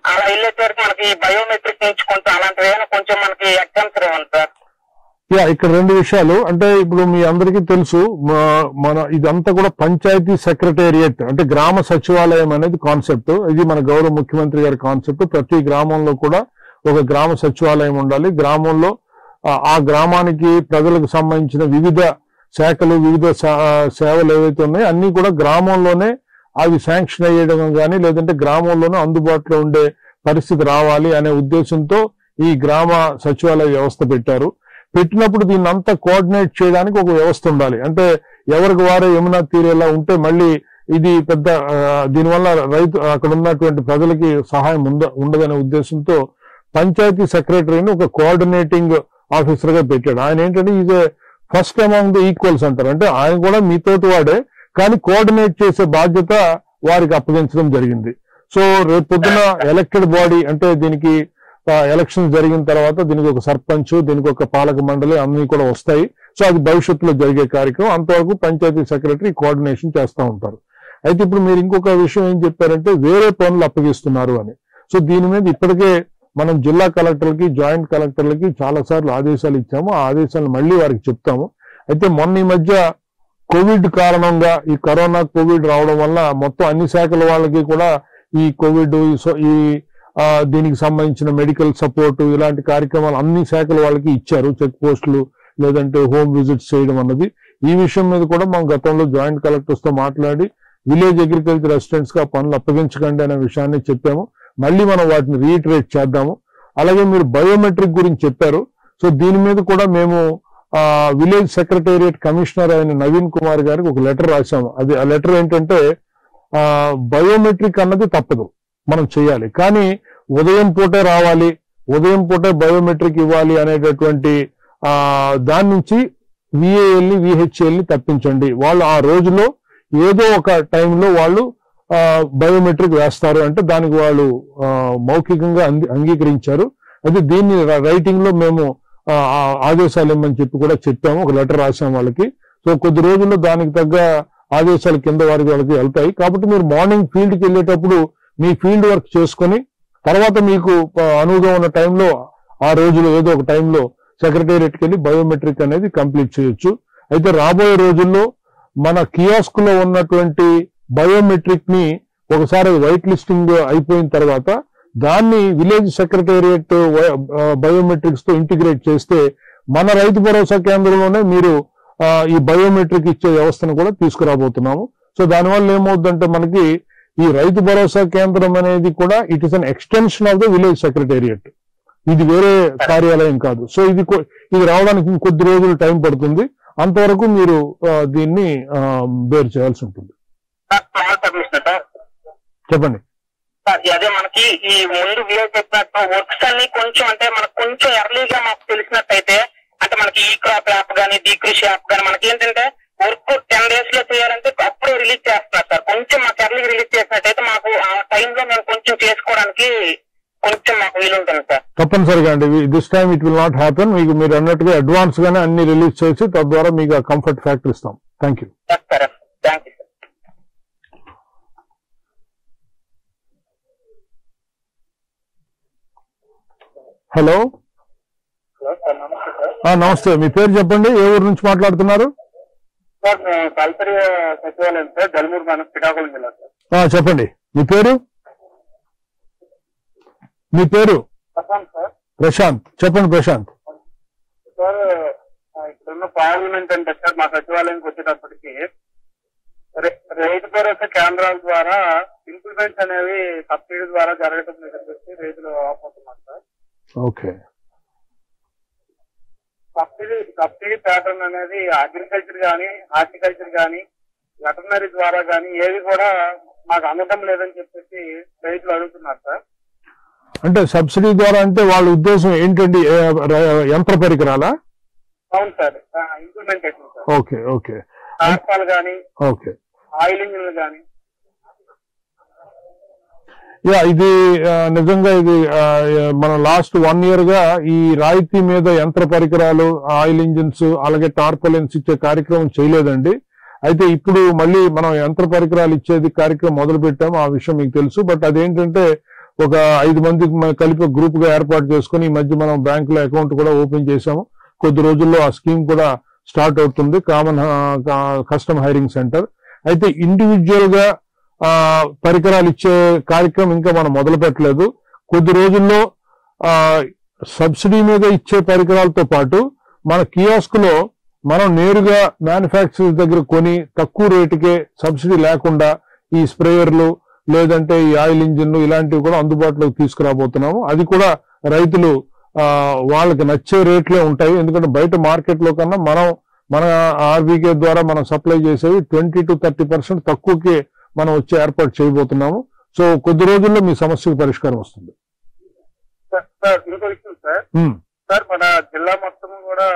అలా వెళ్ళేసరికి మనకి బయోమెట్రిక్ ఎంచుకుంటాం అలాంటివి ఏమైనా కొంచెం మనకి ఎగ్జామ్స్ ఇవ్వండి సార్ యా ఇక్కడ రెండు విషయాలు అంటే ఇప్పుడు మీ అందరికీ తెలుసు మా- మన ఇదంతా కూడా పంచాయతీ సెక్రటేరియట్ అంటే గ్రామ సచివాలయం అనేది కాన్సెప్ట్ ఇది మన గౌరవ ముఖ్యమంత్రి గారి కాన్సెప్ట్ ప్రతి గ్రామంలో కూడా ఒక గ్రామ సచివాలయం ఉండాలి గ్రామంలో ఆ- ఆ గ్రామానికి ప్రజలకు సంబంధించిన వివిధ శాఖలు వివిధ సా- సేవలు ఏవైతే ఉన్నాయో అన్ని కూడా గ్రామంలోనే అవి శాంక్షన్ అయ్యడం కానీ లేదంటే గ్రామంలోనే అందుబాటులో ఉండే పరిస్థితి రావాలి అనే ఉద్దేశంతో ఈ గ్రామ సచివాలయ వ్యవస్థ పెట్టారు పెట్టినప్పుడు దీన్ని అంతా కోఆర్డినేట్ చేయడానికి ఒక వ్యవస్థ ఉండాలి అంటే ఎవరికి వారే యమునా తీరేలా ఉంటే మళ్ళీ ఇది పెద్ద ఆ, దీనివల్ల రైతు అక్కడ ఉన్నటువంటి ప్రజలకి సహాయం ఉండ ఉండదనే ఉద్దేశంతో పంచాయతీ సెక్రటరీని ఒక కోఆర్డినేటింగ్ ఆఫీసర్ గా పెట్టాడు ఆయన ఏంటంటే is first among the equals అంటారు అంటే ఆయన కూడా మీతోటి వాడే కానీ కోఆర్డినేట్ చేసే బాధ్యత వారికి అప్పగించడం జరిగింది సో రేపు పొద్దున ఎలక్టెడ్ బాడీ అంటే దీనికి ఎలక్షన్ జరిగిన తర్వాత దీనికి ఒక సర్పంచ్ దీనికి ఒక పాలక మండలి అన్ని కూడా వస్తాయి సో అది భవిష్యత్తులో జరిగే కార్యక్రమం అంతవరకు పంచాయతీ సెక్రటరీ కోఆర్డినేషన్ చేస్తూ ఉంటారు అయితే ఇప్పుడు మీరు ఇంకొక విషయం ఏం చెప్పారంటే వేరే పనులు అప్పగిస్తున్నారు అని సో దీని మీద ఇప్పటికే మనం జిల్లా కలెక్టర్లకి జాయింట్ కలెక్టర్లకి చాలా సార్లు ఆదేశాలు ఇచ్చాము ఆ ఆదేశాలు మళ్ళీ వారికి చెప్తాము అయితే మొన్న ఈ మధ్య కోవిడ్ కారణంగా ఈ కరోనా కోవిడ్ రావడం వల్ల మొత్తం అన్ని శాఖల వాళ్ళకి కూడా ఈ కోవిడ్ ఈ సో- ఈ ఆ, దీనికి సంబంధించిన మెడికల్ సపోర్ట్ ఇలాంటి కార్యక్రమాలు అన్ని శాఖల వాళ్ళకి ఇచ్చారు చెక్ పోస్టులు లేదంటే హోమ్ విజిట్స్ చేయడం అన్నది ఈ విషయం మీద కూడా మనం గతంలో జాయింట్ కలెక్టర్స్ తో మాట్లాడి విలేజ్ అగ్రికల్చర్ అసిస్టెంట్స్ గా పనులు అప్పగించకండి అనే విషయాన్ని చెప్పాము మళ్ళీ మనం వాటిని రీఇటరేట్ చేద్దాము అలాగే మీరు బయోమెట్రిక్ గురించి చెప్పారు సో దీని మీద కూడా మేము ఆ విలేజ్ సెక్రటేరియట్ కమిషనర్ అయిన నవీన్ కుమార్ గారికి ఒక లెటర్ రాశాము అది ఆ లెటర్ ఏంటంటే ఆ బయోమెట్రిక్ అన్నది తప్పదు మనం చేయాలి కానీ ఉదయం పూటే రావాలి ఉదయం పూటే బయోమెట్రిక్ ఇవ్వాలి అనేటటువంటి ఆ దాని నుంచి విఏఎల్ ని విహెచ్ఎల్ ని తప్పించండి వాళ్ళు ఆ రోజులో ఏదో ఒక టైంలో వాళ్ళు ఆ, బయోమెట్రిక్ వేస్తారు అంటే దానికి వాళ్ళు ఆ, మౌఖికంగా అంది- అంగీకరించారు అయితే దీన్ని ర- రైటింగ్ లో మేము ఆ, ఆ ఆదేశాలు ఇమ్మని చెప్పి కూడా చెప్పాము ఒక లెటర్ రాసాం వాళ్ళకి సో కొద్ది రోజుల్లో దానికి తగ్గ ఆదేశాలు కింద వారికి వాళ్ళకి వెళ్తాయి కాబట్టి మీరు మార్నింగ్ ఫీల్డ్ కి వెళ్ళేటప్పుడు మీ ఫీల్డ్ వర్క్ చేసుకొని తర్వాత మీకు ఆ, అనువుగా ఉన్న టైంలో ఆ రోజులో ఏదో ఒక టైంలో సెక్రటేరియట్కి వెళ్ళి బయోమెట్రిక్ అనేది కంప్లీట్ చేయొచ్చు అయితే రాబోయే రోజుల్లో మన కియాస్క్ లో ఉన్నటువంటి బయోమెట్రిక్ ని ఒకసారి వైట్ లిస్టింగ్ అయిపోయిన తర్వాత దాన్ని విలేజ్ సెక్రటేరియట్ బయోమెట్రిక్స్ తో ఇంటిగ్రేట్ చేస్తే మన రైతు భరోసా కేంద్రంలోనే మీరు ఆ, ఈ బయోమెట్రిక్ ఇచ్చే వ్యవస్థను కూడా తీసుకురాబోతున్నాము సో దానివల్ల ఏమవుతుందంటే మనకి ఈ రైతు భరోసా కేంద్రం అనేది కూడా it is an extension of the village secretariat ఇది వేరే కార్యాలయం కాదు సో ఇది కొ- ఇది రావడానికి ఇంకొద్ది రోజులు టైం పడుతుంది అంతవరకు మీరు ఆ, దీన్ని ఆ, బేర్ చేయాల్సి ఉంటుంది సార్ స్మాల్ సబ్మిషన్ సార్ చెప్పండి సార్ అదే మనకి ఈ ముందు విలేజ్ చెప్పినట్టు వర్క్స్ అన్ని కొంచెం అంటే మనకు కొంచెం ఎర్లీగా మాకు తెలిసినట్టయితే అంటే మనకి ఈ క్రాప్ యాప్ గానీ డీ కృషి యాప్ గానీ మనకి ఏంటంటే వర్క్ టెన్ డేస్ లో చేయాలంటే అప్పుడే రిలీజ్ చేస్తున్నారు సార్ కొంచెం మాకు ఎర్లీగా రిలీజ్ చేసినట్టయితే మాకు ఆ టైంలో మేము కొంచెం చేసుకోవడానికి కొంచెం మాకు వీలుంటుంది సార్ తప్పనిసరిగా అండి this time it will not happen మీకు మీరు అన్నట్టుగా అడ్వాన్స్ గానే అన్ని రిలీజ్ చేసి తద్వారా మీకు ఆ కంఫర్ట్ ఫ్యాక్టర్ ఇస్తాం thank you yes sir thank you sir hello hello sir నమస్తే సార్ ఆ, నమస్తే మీ పేరు చెప్పండి ఏ ఊరు నుంచి మాట్లాడుతున్నారు సార్ మేము కల్పరి సచివాలయం సార్ జలమూరు మన శ్రీకాకుళం జిల్లా సార్ ఆ, చెప్పండి మీ పేరు మీ పేరు ప్రశాంత్ సార్ ప్రశాంత్ చెప్పండి ప్రశాంత్ సార్ ఆ, ఇక్కడున్న పార్లమెంట్ అంటే సార్ మా సచివాలయంకి వచ్చేటప్పటికి రే- రైతు భరోసా కేంద్రాల ద్వారా ఇంప్లిమెంట్స్ అనేవి సబ్సిడీ ద్వారా జరగటం లేదని చెప్పి రైతులు ఆపోతున్నారు sir okay subsidy subsidy pattern అనేది అగ్రికల్చర్ కానీ హార్టికల్చర్ కానీ వెటర్నరీ ద్వారా కానీ ఏవి కూడా మాకు అందడం లేదని చెప్పేసి రైతులు అడుగుతున్నారు సార్ అంటే సబ్సిడీ ద్వారా అంటే వాళ్ళ ఉద్దేశం ఏంటండి ఏ, ర- యంత్ర పరికరాలా అవును sir implementation sir okay okay హార్పాల్ కానీ ఓకే ఆయిల్ ఇంజిన్లు కానీ యా ఇది ఆ, నిజంగా ఇది ఆ, మన లాస్ట్ వన్ ఇయర్ గా ఈ రాయితీ మీద యంత్ర పరికరాలు ఆయిల్ ఇంజిన్స్ అలాగే టార్పలిన్స్ ఇచ్చే కార్యక్రమం చేయలేదండి అయితే ఇప్పుడు మళ్ళీ మనం యంత్ర పరికరాలు ఇచ్చేది కార్యక్రమం మొదలు పెట్టాము ఆ విషయం మీకు తెలుసు బట్ అదేంటంటే ఒక ఐదు మందికి మ- కలిపి ఒక గ్రూప్ గా ఏర్పాటు చేసుకుని ఈ మధ్య మనం బ్యాంకులో అకౌంట్ కూడా ఓపెన్ చేశాము కొద్ది రోజుల్లో ఆ స్కీమ్ కూడా స్టార్ట్ అవుతుంది కామన్ కస్టమ్ హైరింగ్ సెంటర్ అయితే ఇండివిజువల్ గా ఆ, పరికరాలు ఇచ్చే కార్యక్రమం ఇంకా మనం మొదలు పెట్టలేదు కొద్ది రోజుల్లో ఆ, సబ్సిడీ మీద ఇచ్చే పరికరాలతో పాటు మన కియాస్క్ లో మనం నేరుగా మ్యానుఫ్యాక్చరర్ దగ్గర కొని తక్కువ రేటుకే సబ్సిడీ లేకుండా ఈ స్ప్రేయర్లు లేదంటే ఈ ఆయిల్ ఇంజిన్లు ఇలాంటివి కూడా అందుబాటులోకి తీసుకురాబోతున్నాము అది కూడా రైతులు ఆ, వాళ్ళకి నచ్చే రేట్లే ఉంటాయి ఎందుకంటే బయట మార్కెట్ లో కన్నా మనం మన ఆర్బీకే ద్వారా మనం సప్లై చేసేవి ట్వంటీ టు థర్టీ పర్సెంట్ తక్కువకే మనం వచ్చి ఏర్పాటు చేయబోతున్నాము సో కొద్ది రోజుల్లో మీ సమస్యకు పరిష్కారం వస్తుంది సార్ సార్ ఇంకో విషయం సార్ ఉమ్. సార్ మన జిల్లా మొత్తం కూడా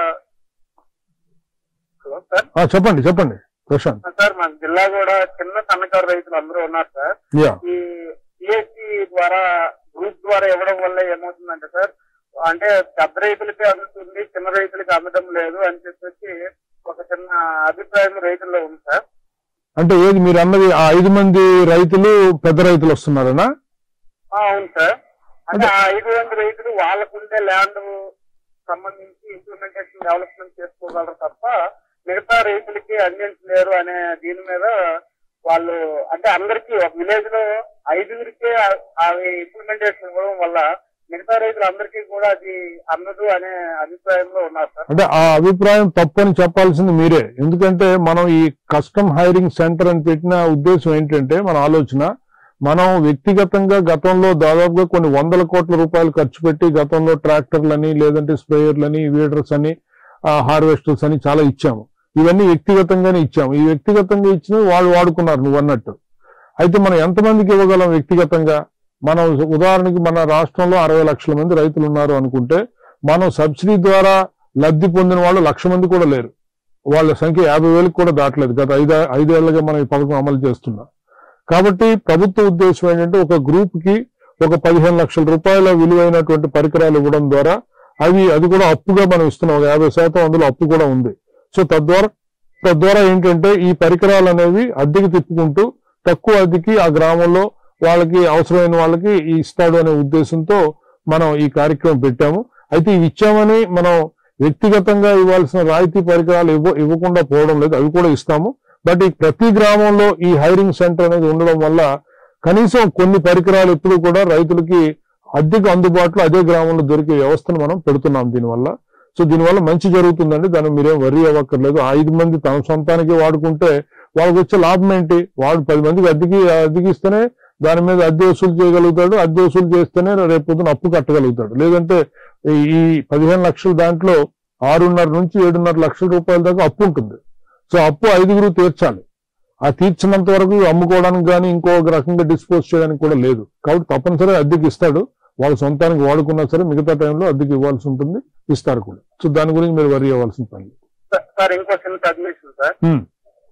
హలో సార్ ఆ, చెప్పండి చెప్పండి ప్రశాంత్ సార్ మన జిల్లా కూడా చిన్న సన్నకారు రైతులు అందరూ ఉన్నారు సార్ యా ఈ సిఎస్సి ద్వారా గ్రూప్ ద్వారా ఇవ్వడం వల్ల ఏమవుతుందంటే సార్ అంటే పెద్ద రైతులకి అందుతుంది చిన్న రైతులకి అందడం లేదు అని చెప్పేసి ఒక చిన్న అభిప్రాయం రైతుల్లో ఉంది సార్ అంటే ఏది మీరు అన్నది ఆ ఐదు మంది రైతులు పెద్ద రైతులు వస్తున్నారనా ఆ, అవును సార్ అంటే ఆ ఐదు మంది రైతులు వాళ్ళకుండే ల్యాండ్ సంబంధించి ఇంప్లిమెంటేషన్ డెవలప్మెంట్ చేసుకోగలరు తప్ప మిగతా రైతులకి అందించలేరు అనే దీని మీద వాళ్ళు అంటే అందరికీ ఒక విలేజ్ లో ఐదుగురికే ఆ- అవి ఇంప్లిమెంటేషన్ ఇవ్వడం వల్ల మిగతా రైతులు అందరికీ కూడా అది అందదు అనే అభిప్రాయంలో ఉన్నారు సార్ అంటే ఆ అభిప్రాయం తప్పని చెప్పాల్సింది మీరే ఎందుకంటే మనం ఈ కస్టమ్ హైరింగ్ సెంటర్ అని పెట్టిన ఉద్దేశం ఏంటంటే మన ఆలోచన మనం వ్యక్తిగతంగా గతంలో దాదాపుగా కొన్ని వందల కోట్ల రూపాయలు ఖర్చు పెట్టి గతంలో ట్రాక్టర్లని లేదంటే స్ప్రేయర్లని వీడర్స్ అని హార్వెస్టర్స్ అని చాలా ఇచ్చాము ఇవన్నీ వ్యక్తిగతంగానే ఇచ్చాము ఈ వ్యక్తిగతంగా ఇచ్చినవి వాళ్ళు వాడుకున్నారు నువ్వు అన్నట్టు అయితే మనం ఎంతమందికి ఇవ్వగలం వ్యక్తిగతంగా మనం ఉదాహరణకి మన రాష్ట్రంలో అరవై లక్షల మంది రైతులు ఉన్నారు అనుకుంటే మనం సబ్సిడీ ద్వారా లబ్ధి పొందిన వాళ్ళు లక్ష మంది కూడా లేరు వాళ్ళ సంఖ్య యాభై వేలకు కూడా దాటలేదు గత ఐదు ఐదేళ్లుగా మనం ఈ పథకం అమలు చేస్తున్నాం కాబట్టి ప్రభుత్వ ఉద్దేశం ఏంటంటే ఒక గ్రూప్ కి ఒక పదిహేను లక్షల రూపాయల విలువైనటువంటి పరికరాలు ఇవ్వడం ద్వారా అవి అది కూడా అప్పుగా మనం ఇస్తున్నాం ఒక యాభై శాతం అందులో అప్పు కూడా ఉంది సో తద్వారా తద్వారా ఏంటంటే ఈ పరికరాలు అనేవి అద్దెకి తిప్పుకుంటూ తక్కువ అద్దెకి ఆ గ్రామంలో వాళ్ళకి అవసరమైన వాళ్ళకి ఇస్తాడు అనే ఉద్దేశంతో మనం ఈ కార్యక్రమం పెట్టాము అయితే ఇవి ఇచ్చామని మనం వ్యక్తిగతంగా ఇవ్వాల్సిన రాయితీ పరికరాలు ఇవ్వ ఇవ్వకుండా పోవడం లేదు అవి కూడా ఇస్తాము బట్ ఈ ప్రతి గ్రామంలో ఈ హైరింగ్ సెంటర్ అనేది ఉండడం వల్ల కనీసం కొన్ని పరికరాలు ఎప్పుడు కూడా రైతులకి అద్దెకు అందుబాటులో అదే గ్రామంలో దొరికే వ్యవస్థను మనం పెడుతున్నాం దీనివల్ల సో దీనివల్ల మంచి జరుగుతుందండి దాన్ని మీరేం వరి అవ్వక్కర్లేదు ఆ ఐదు మంది తన సొంతానికి వాడుకుంటే వాళ్ళకి వచ్చే లాభం ఏంటి వాడు పది మందికి అద్దెకి అద్దెకి ఇస్తేనే దాని మీద అద్దె వసూలు చేయగలుగుతాడు అద్దె వసూలు చేస్తేనే రేపు పొద్దున అప్పు కట్టగలుగుతాడు లేదంటే ఈ- ఈ పదిహేను లక్షల దాంట్లో ఆరున్నర నుంచి ఏడున్నర లక్షల రూపాయల దాకా అప్పు ఉంటుంది సో అప్పు ఐదుగురు తీర్చాలి ఆ తీర్చినంత వరకు అమ్ముకోవడానికి కానీ ఇంకో రకంగా డిస్పోజ్ చేయడానికి కూడా లేదు కాబట్టి తప్పనిసరిగా అద్దెకి ఇస్తాడు వాళ్ళ సొంతానికి వాడుకున్నా సరే మిగతా టైంలో అద్దెకి ఇవ్వాల్సి ఉంటుంది ఇస్తారు కూడా సో దాని గురించి మీరు వరి అవ్వాల్సిన పని లేదు. సార్- సార్ ఇంకో చిన్న సబ్మిషన్ సార్ హ్మ్.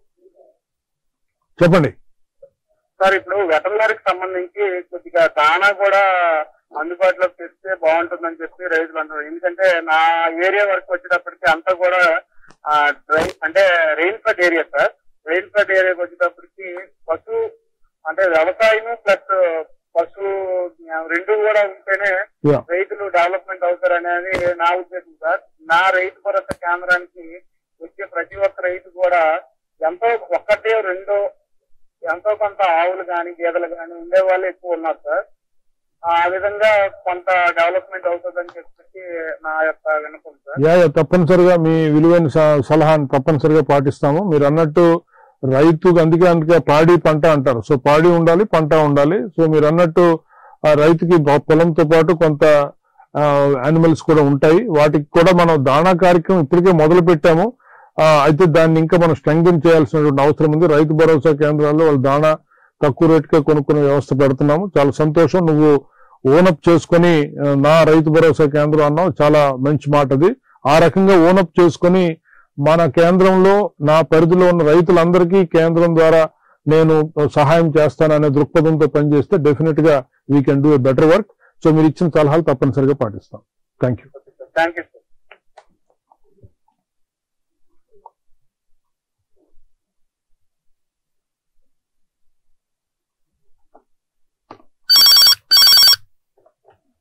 చెప్పండి సార్ ఇప్పుడు వెటర్నరీకి సంబంధించి కొద్దిగా దానా కూడా అందుబాటులోకి తెస్తే బాగుంటుందని చెప్పి రైతులు అంటారు ఎందుకంటే నా ఏరియా వరకు వచ్చేటప్పటికి అంతా కూడా ఆ, డ్రై అంటే rain flood area sir rain flood ఏరియాకి వచ్చేటప్పటికి పశు అంటే వ్యవసాయం ప్లస్ పశు రెండు కూడా ఉంటేనే Yeah. రైతులు డెవలప్మెంట్ అవుతారు అనేది నా ఉద్దేశం సార్ నా రైతు భరోసా కేంద్రానికి వచ్చే ప్రతి ఒక్క రైతు కూడా ఎంతో ఒక్కటే రెండో ఎంతో కొంత ఆవులు కానీ గేదెలు కానీ ఉండే వాళ్ళు ఎక్కువ ఉన్నారు సార్ ఆ విధంగా కొంత డెవలప్మెంట్ అవుతుందని చెప్పేసి నా యొక్క వినపం సార్ యా యా, తప్పనిసరిగా మీ విలువైన స- సలహాను తప్పనిసరిగా పాటిస్తాము మీరు అన్నట్టు రైతు అందుకే అందుకే పాడి పంట అంటారు సో పాడి ఉండాలి పంట ఉండాలి సో మీరు అన్నట్టు ఆ రైతుకి బ- పొలంతో పాటు కొంత యానిమల్స్ కూడా ఉంటాయి వాటికి కూడా మనం దాణా కార్యక్రమం ఇప్పటికే మొదలు పెట్టాము ఆ, అయితే దాన్ని ఇంకా మనం స్ట్రెంగ్థన్ చేయాల్సినటువంటి అవసరం ఉంది రైతు భరోసా కేంద్రాల్లో వాళ్ళు దాణా తక్కువ రేటుకే కొనుక్కునే వ్యవస్థ పెడుతున్నాము చాలా సంతోషం నువ్వు ఓనప్ చేసుకొని ఆ, నా రైతు భరోసా కేంద్రం అన్నావు చాలా మంచి మాట అది ఆ రకంగా ఓనప్ చేసుకొని మన కేంద్రంలో నా పరిధిలో ఉన్న రైతులందరికీ కేంద్రం ద్వారా నేను సహాయం చేస్తాననే దృక్పథంతో పనిచేస్తే డెఫినెట్ గా we can do a better work so మీరు ఇచ్చిన సలహాలు తప్పనిసరిగా పాటిస్తాం thank you thank you sir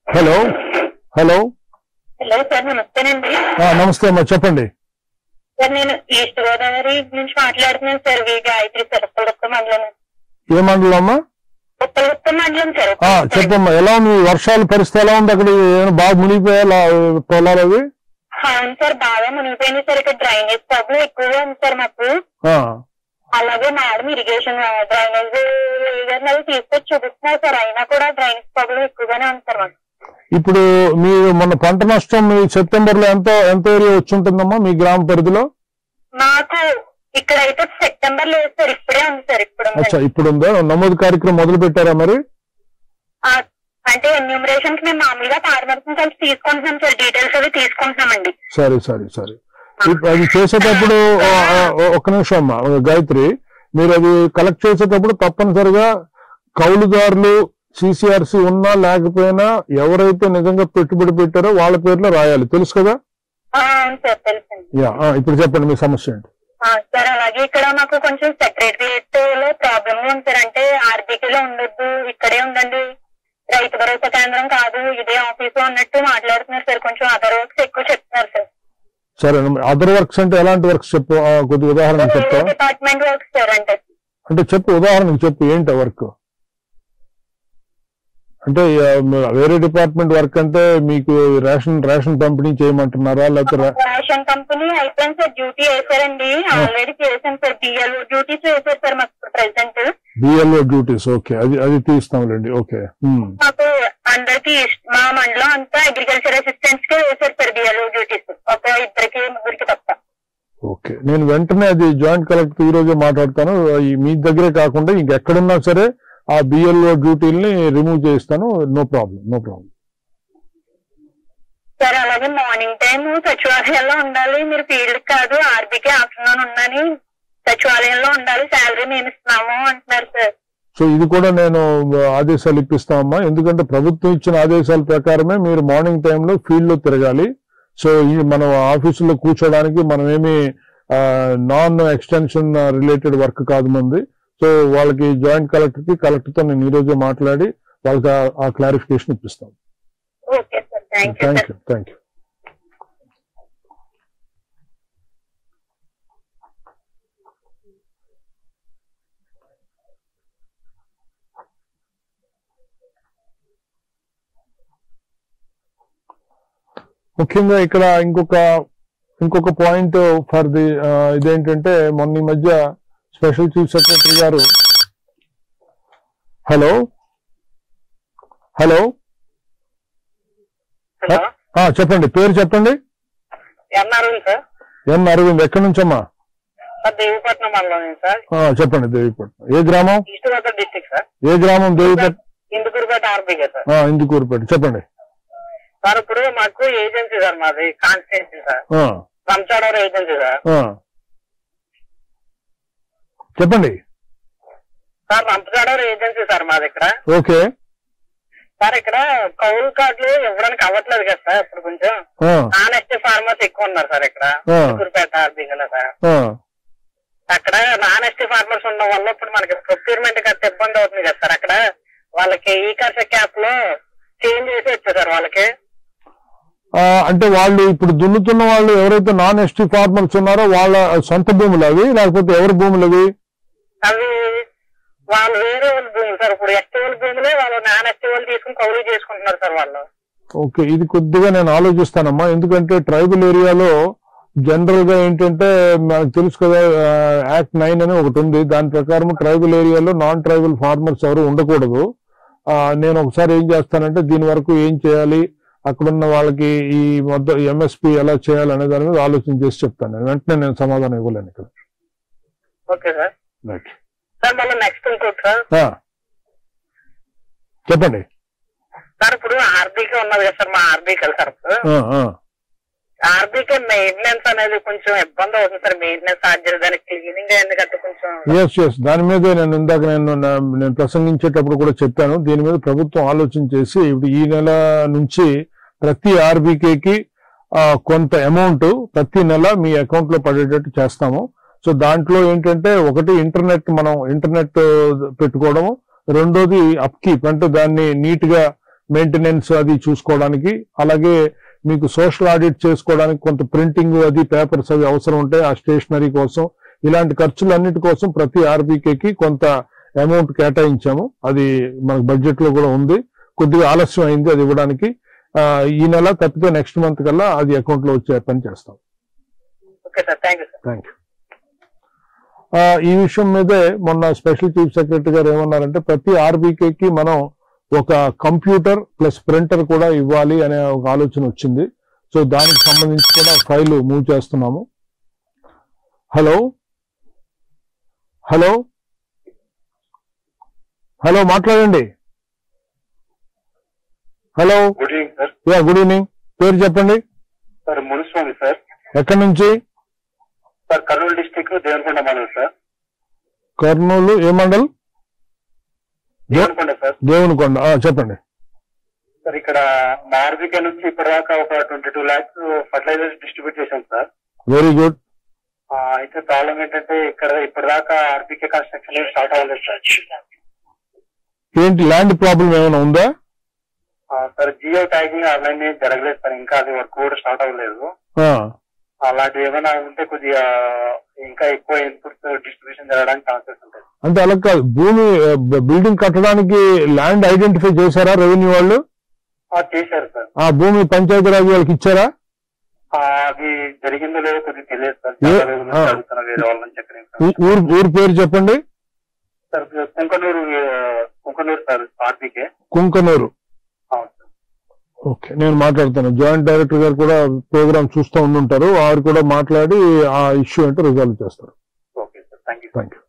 hello hello hello sir నమస్తేనండి ఆ, నమస్తే అమ్మా చెప్పండి సార్ నేను ఈస్ట్ గోదావరి నుంచి మాట్లాడుతున్నాను sir V Gayatri sir Uppalagupta మండలం ఏ మండలం అమ్మా ఉప్పలగుప్త మండలం సార్ ఆ, చెప్పమ్మా ఎలా ఉంది వర్షాల పరిస్థితి ఎలా ఉంది అక్కడ ఏమైనా బాగా మునిగిపోయా లా- పొలాలు అవి అవును సార్ బాగా మునిగిపోయింది సార్ ఇక్కడ డ్రైనేజ్ ప్రాబ్లం ఎక్కువగా ఉంది సార్ మాకు ఆ, అలాగే మేడం ఇరిగేషన్ డ్రైనేజ్ గారిని అది తీసుకొచ్చి చూపిస్తున్నారు సార్ అయినా కూడా డ్రైనేజ్ ప్రాబ్లం ఎక్కువగానే ఉంది సార్ మాకు ఇప్పుడు మీ మన పంట నష్టం మీ సెప్టెంబర్ లో ఎంత ఎంత ఏరియా వచ్చి ఉంటుందమ్మా మీ గ్రామ పరిధిలో మాకు ఇక్కడైతే సెప్టెంబర్ లేదు సార్ ఇప్పుడే ఉంది సార్ ఇప్పుడు ఉంది. అచ్చా ఇప్పుడు ఉందా నమోదు కార్యక్రమం మొదలు పెట్టారా మరి ఆ, అంటే ఎన్యూమరేషన్ కి మేము మామూలుగా ఫార్మర్స్ కలిసి తీసుకుంటున్నాం సార్ డీటెయిల్స్ అవి తీసుకుంటున్నామండి సరే సరే సరే ఇప్పుడు అది చేసేటప్పుడు ఆ, ఆ, ఒక్క నిమిషం అమ్మా గాయత్రి మీరు అది కలెక్ట్ చేసేటప్పుడు తప్పనిసరిగా కౌలుదారులు సిసిఆర్సి ఉన్నా లేకపోయినా ఎవరైతే నిజంగా పెట్టుబడి పెట్టారో వాళ్ళ పేర్లో రాయాలి తెలుసు కదా ఆ, అవును సార్ తెలుసండి యా ఆ, ఇప్పుడు చెప్పండి మీ సమస్య ఏంటి ఆ, సార్ అలాగే ఇక్కడ మాకు కొంచెం సెక్రటరియట్ లో ప్రాబ్లమ్ ఉంది సార్ అంటే ఆర్బీటీ లో ఉండొద్దు ఇక్కడే ఉండండి రైతు భరోసా కేంద్రం కాదు ఇదే ఆఫీసు అన్నట్టు మాట్లాడుతున్నారు సార్ కొంచెం అదర్ వర్క్స్ ఎక్కువ చెప్తున్నారు సార్ సరే అదర్ వర్క్స్ అంటే ఎలాంటి వర్క్స్ చెప్పు ఆ, కొద్ది ఉదాహరణ చెప్తా డిపార్ట్మెంట్ వర్క్స్ సార్ అంటే అంటే చెప్పు ఉదాహరణకు చెప్పు ఏంటి వర్క్ అంటే ఆ, వేరే డిపార్ట్మెంట్ వర్క్ అంటే మీకు రేషన్ రేషన్ పంపిణీ చేయమంటున్నారా లేకపోతే రా- రేషన్ కంపెనీ అయిపోయింది సార్ డ్యూటీ వేసారండి ఆల్రెడీ చేశాను సార్ బిఎల్ఓ డ్యూటీస్ వేసారు సార్ మాకు ప్రెసెంట్ బిఎల్ఓ డ్యూటీస్ ఓకే అది అది తీస్తాంలేండి ఓకే ఉమ్. మాకు అందరికి మా మండలం అంతా అగ్రికల్చర్ అసిస్టెంట్స్ కే వేసారు సార్ బిఎల్ఓ డ్యూటీస్ ఒక ఇద్దరికి ముగ్గురికి తప్ప ఓకే నేను వెంటనే అది జాయింట్ కలెక్టర్ ఈ రోజే మాట్లాడతాను ఈ మీ దగ్గరే కాకుండా ఇంకెక్కడున్నా సరే ఆ బిఎల్ఓ డ్యూటీల్ని రిమూవ్ చేయిస్తాను no problem no problem sir అలాగే మార్నింగ్ టైం సచివాలయంలో ఉండాలి మీరు ఫీల్డ్ కాదు ఆర్బీకే ఆఫ్టర్నూన్ ఉందని సచివాలయంలో ఉండాలి శాలరీ మేము ఇస్తున్నాము అంటున్నారు సార్ సో ఇది కూడా నేను ఆదేశాలు ఇప్పిస్తామమ్మా ఎందుకంటే ప్రభుత్వం ఇచ్చిన ఆదేశాల ప్రకారమే మీరు మార్నింగ్ టైంలో ఫీల్డ్ లో తిరగాలి సో ఈ మనం ఆఫీసులో కూర్చోడానికి మనం ఏమి నాన్ ఎక్స్టెన్షన్ రిలేటెడ్ వర్క్ కాదు మంది సో వాళ్ళకి జాయింట్ కలెక్టర్ కి కలెక్టర్ తో నేను ఈ రోజే మాట్లాడి వాళ్ళకి ఆ- ఆ క్లారిఫికేషన్ ఇప్పిస్తాం okay sir thank you thank sir you thank you ముఖ్యంగా ఇక్కడ ఇంకొక ఇంకొక పాయింట్ ఫర్ ది ఇదేంటంటే మొన్న ఈ మధ్య స్పెషల్ చీఫ్ సెక్రటరీ గారు హలో హలో హలో ఆ, చెప్పండి పేరు చెప్పండి ఎన్ఆర్ సార్ ఎన్ అరవింద్ ఎక్కడి నుంచమ్మా సార్ దేవీపట్నం మండలం సార్ ఆ, చెప్పండి దేవిపట్నం ఏ గ్రామం ఈస్ట్ గోదావరి డిస్టిక్ సార్ ఏ గ్రామం దేవిపట్నం ఇందుకూరుపేట ఆర్బీకే సార్ ఆ, ఇందుకూరుపేట చెప్పండి సార్ ఇప్పుడు మాకు ఏజెన్సీ సార్ మాది కాన్స్టిట్యూన్సీ సార్ ఆ, రంచాడవరం ఏజెన్సీ సార్ ఆ. చెప్పండి సార్ రంపచాడవరం ఏజెన్సీ సార్ మాది ఇక్కడ ఓకే సార్ ఇక్కడ కౌలు కార్డులు ఇవ్వడానికి అవ్వట్లేదు కదా సార్ ఇప్పుడు కొంచెం ఆ, నాన్ ఎస్టీ ఫార్మర్స్ ఎక్కువ ఉన్నారు సార్ ఇక్కడ ఆ. ఇందుకూరుపేట ఆర్బీకేలో సార్ ఆ, అక్కడ నాన్ ఎస్టీ ఫార్మర్స్ ఉండడం వల్ల ఇప్పుడు మనకి ప్రొక్యూర్మెంట్ కట్ట ఇబ్బంది అవుతుంది కదా సార్ అక్కడ వాళ్ళకి ఈ కర్ష క్యాప్ లో చేంజ్ చేసి వచ్చా సార్ వాళ్ళకి ఆ, అంటే వాళ్ళు ఇప్పుడు దున్నుతున్న వాళ్ళు ఎవరైతే నాన్ ఎస్టీ ఫార్మర్స్ ఉన్నారో వాళ్ళ సొంత భూములు అవి లేకపోతే ఎవరి భూములు అవి అవి వాళ్ళు వేరే వాళ్ళ భూములు సార్ ఇప్పుడు ఎస్టీ వాళ్ళ భూములే వాళ్ళు నాన్ ఎస్టీ వాళ్ళు తీసుకుని కౌలు చేసుకుంటున్నారు సార్ వాళ్ళు ఓకే ఇది కొద్దిగా నేను ఆలోచిస్తానమ్మా ఎందుకంటే ట్రైబల్ ఏరియాలో జనరల్ గా ఏంటంటే మనకు తెలుసు కదా యాక్ట్ నైన్ అని ఒకటి ఉంది దాని ప్రకారం ట్రైబల్ ఏరియాలో నాన్ ట్రైబల్ ఫార్మర్స్ ఎవరు ఉండకూడదు ఆ, నేను ఒకసారి ఏం చేస్తానంటే దీని వరకు ఏం చేయాలి అక్కడున్న వాళ్ళకి ఈ మొత్తం ఎంఎస్పి ఎలా చేయాలి అనే దాని మీద ఆలోచన చేసి చెప్తాను నేను వెంటనే నేను సమాధానం ఇవ్వలేను ఇక్కడ ఓకే సార్ రైట్ సార్ మళ్ళీ నెక్స్ట్ ఇంకోటి సార్ ఆ. చెప్పండి సార్ ఇప్పుడు ఆర్బీకే ఉన్నది కదా సార్ మా ఆర్బీకే సార్ ఆ, ఆ. ఆర్బీకే మెయింటెనెన్స్ అనేది కొంచెం ఇబ్బంది అవుతుంది సార్ మెయింటెనెన్స్ ఛార్జెస్ దానికి క్లీనింగ్ ఎందుకంటే కొంచెం ఎస్ ఎస్ దాని మీద నేను ఇందాక నేను నా- నేను ప్రసంగించేటప్పుడు కూడా చెప్పాను దీని మీద ప్రభుత్వం ఆలోచన చేసి ఇప్పుడు ఈ నెల నుంచి ప్రతి ఆర్బీకేకి కొంత అమౌంట్ ప్రతి నెల మీ అకౌంట్ లో పడేటట్టు చేస్తాము సో దాంట్లో ఏంటంటే ఒకటి ఇంటర్నెట్ మనం ఇంటర్నెట్ పెట్టుకోవడము రెండోది అప్కీప్ అంటే దాన్ని నీట్ గా మెయింటెనెన్స్ అది చూసుకోవడానికి అలాగే మీకు సోషల్ ఆడిట్ చేసుకోవడానికి కొంత ప్రింటింగ్ అది పేపర్స్ అవి అవసరం ఉంటాయి ఆ స్టేషనరీ కోసం ఇలాంటి ఖర్చులన్నిటి కోసం ప్రతి ఆర్బీకేకి కొంత అమౌంట్ కేటాయించాము అది మనకు బడ్జెట్ లో కూడా ఉంది కొద్దిగా ఆలస్యం అయింది అది ఇవ్వడానికి ఆ, ఈ నెల తప్పితే నెక్స్ట్ మంత్ కల్లా అది అకౌంట్ లో వచ్చే పని చేస్తాం okay sir thank you sir thank you ఈ విషయం మీదే మొన్న స్పెషల్ చీఫ్ సెక్రటరీ గారు ఏమన్నారంటే ప్రతి ఆర్బీకేకి మనం ఒక కంప్యూటర్ ప్లస్ ప్రింటర్ కూడా ఇవ్వాలి అనే ఒక ఆలోచన వచ్చింది సో దానికి సంబంధించి కూడా ఫైల్ మూవ్ చేస్తున్నాము హలో హలో హలో మాట్లాడండి hello good evening sir ya good evening పేరు చెప్పండి సార్ మునుస్వామి సార్ ఎక్కడి నుంచి సార్ కర్నూలు డిస్టిక్ దేవనకొండ మండలం సార్ కర్నూలు ఏ మండల్ దేవనకొండ సార్ దేవునికొండ ఆ, చెప్పండి సార్ ఇక్కడ మా ఆర్బీకే నుంచి ఇప్పటిదాకా ఒక twenty two lakhs fertilizers distribute చేశాం సార్ వెరీ గుడ్ ఆ, అయితే ప్రాబ్లం ఏంటంటే ఇక్కడ ఇప్పటిదాకా ఆర్బీకే కన్స్ట్రక్షన్ ఏం స్టార్ట్ అవ్వలేదు సార్ ఏంటి ల్యాండ్ ప్రాబ్లం ఏమైనా ఉందా ఆ, సార్ జియో ట్యాగింగ్ ఆన్లైన్ ఏం జరగలేదు సార్ ఇంకా అది వర్క్ కూడా స్టార్ట్ అవ్వలేదు ఆ, అలాంటివి ఏమైనా ఉంటే కొద్దిగా ఇంకా ఎక్కువ ఇన్పుట్స్ డిస్ట్రిబ్యూషన్ జరగడానికి ఛాన్సెస్ ఉంటాయి అంటే అలా కాదు భూమి ఆ, బ- బిల్డింగ్ కట్టడానికి ల్యాండ్ ఐడెంటిఫై చేశారా రెవెన్యూ వాళ్ళు ఆ, చేశారు సార్ ఆ భూమి పంచాయతీరాజ్ వాళ్ళకి ఇచ్చారా ఆ, అది జరిగిందో లేదో కొద్దిగా తెలియదు సార్ ఏ- చాలా రోజుల నుంచి ఆ. అడుగుతున్నా వేరే వాళ్ళ నుంచి ఎక్కడ ఊ- ఊరు ఊరు పేరు చెప్పండి సార్ కుంకనూరు ఆ, కుంకనూరు సార్ ఆర్పీకే కుంకనూరు అవును సార్ ఓకే నేను మాట్లాడుతాను జాయింట్ డైరెక్టర్ గారు కూడా ప్రోగ్రామ్ చూస్తూ ఉండుంటారు వారు కూడా మాట్లాడి ఆ ఇష్యూ ఏంటో రిజాల్వ్ చేస్తారు okay sir thank you thank you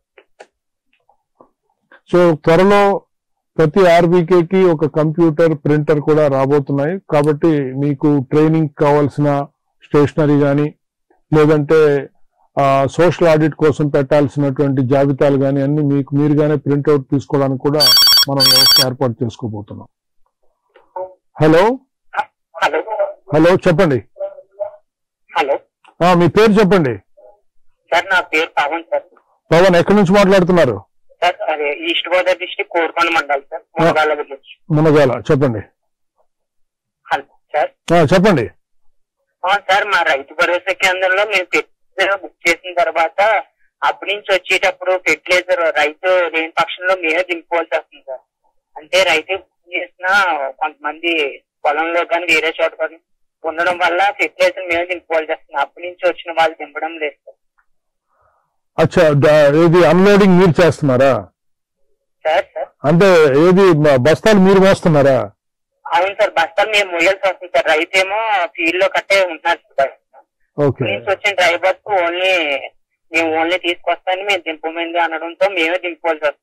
so త్వరలో ప్రతి ఆర్బీకేకి ఒక కంప్యూటర్ ప్రింటర్ కూడా రాబోతున్నాయి కాబట్టి మీకు ట్రైనింగ్ కావాల్సిన స్టేషనరీ కానీ లేదంటే సోషల్ ఆడిట్ కోసం పెట్టాల్సినటువంటి జాబితాలు కానీ అన్ని మీకు మీరుగానే ప్రింట్అవుట్ తీసుకోవడానికి కూడా మనం వ్యవస్థ ఏర్పాటు చేసుకోబోతున్నాం హలో హలో హలో చెప్పండి హలో ఆ, మీ పేరు చెప్పండి సార్ నా పేరు పవన్ సార్ పవన్ ఎక్కడి నుంచి మాట్లాడుతున్నారు సార్ అదే ఈస్ట్ గోదావరి డిస్టిక్ కోరుకొండ మండలం సార్ మునగాల విలేజ్ మునగాల చెప్పండి హలో సార్ ఆ, చెప్పండి ఆ, సార్ మా రైతు భరోసా కేంద్రంలో మేము ఫెర్టిలైజర్ బుక్ చేసిన తర్వాత అప్పటి నుంచి వచ్చేటప్పుడు ఫెర్టిలైజర్ రైతు లేని పక్షంలో మేమే దింపుకోవాల్సి వస్తుంది సార్ అంటే రైతు బుక్ చేసిన కొంతమంది పొలంలో కానీ వేరే చోట కానీ ఉండడం వల్ల ఫెర్టిలైజర్ మేమే దింపుకోవాల్సి వస్తుంది అప్పటి నుంచి వచ్చిన వాళ్ళు దింపడం లేదు సార్ అచ్చా ద- ఇది అన్లోడింగ్ మీరు చేస్తున్నారా సార్ సార్ అంటే ఏది బ- బస్తాలు మీరు మోస్తున్నారా అవును సార్ బస్తాలు మేము మొయ్యాల్సి వస్తుంది సార్ రైతు ఏమో ఫీల్డ్ లో కట్టే ఉంటున్నారు సార్ ఓకే నుంచి వచ్చిన డ్రైవర్స్ ఓన్లీ మేము ఓన్లీ తీసుకొస్తామని మేము దింపమంది అనడంతో మేమే దింపుకోవాల్సి వస్తుంది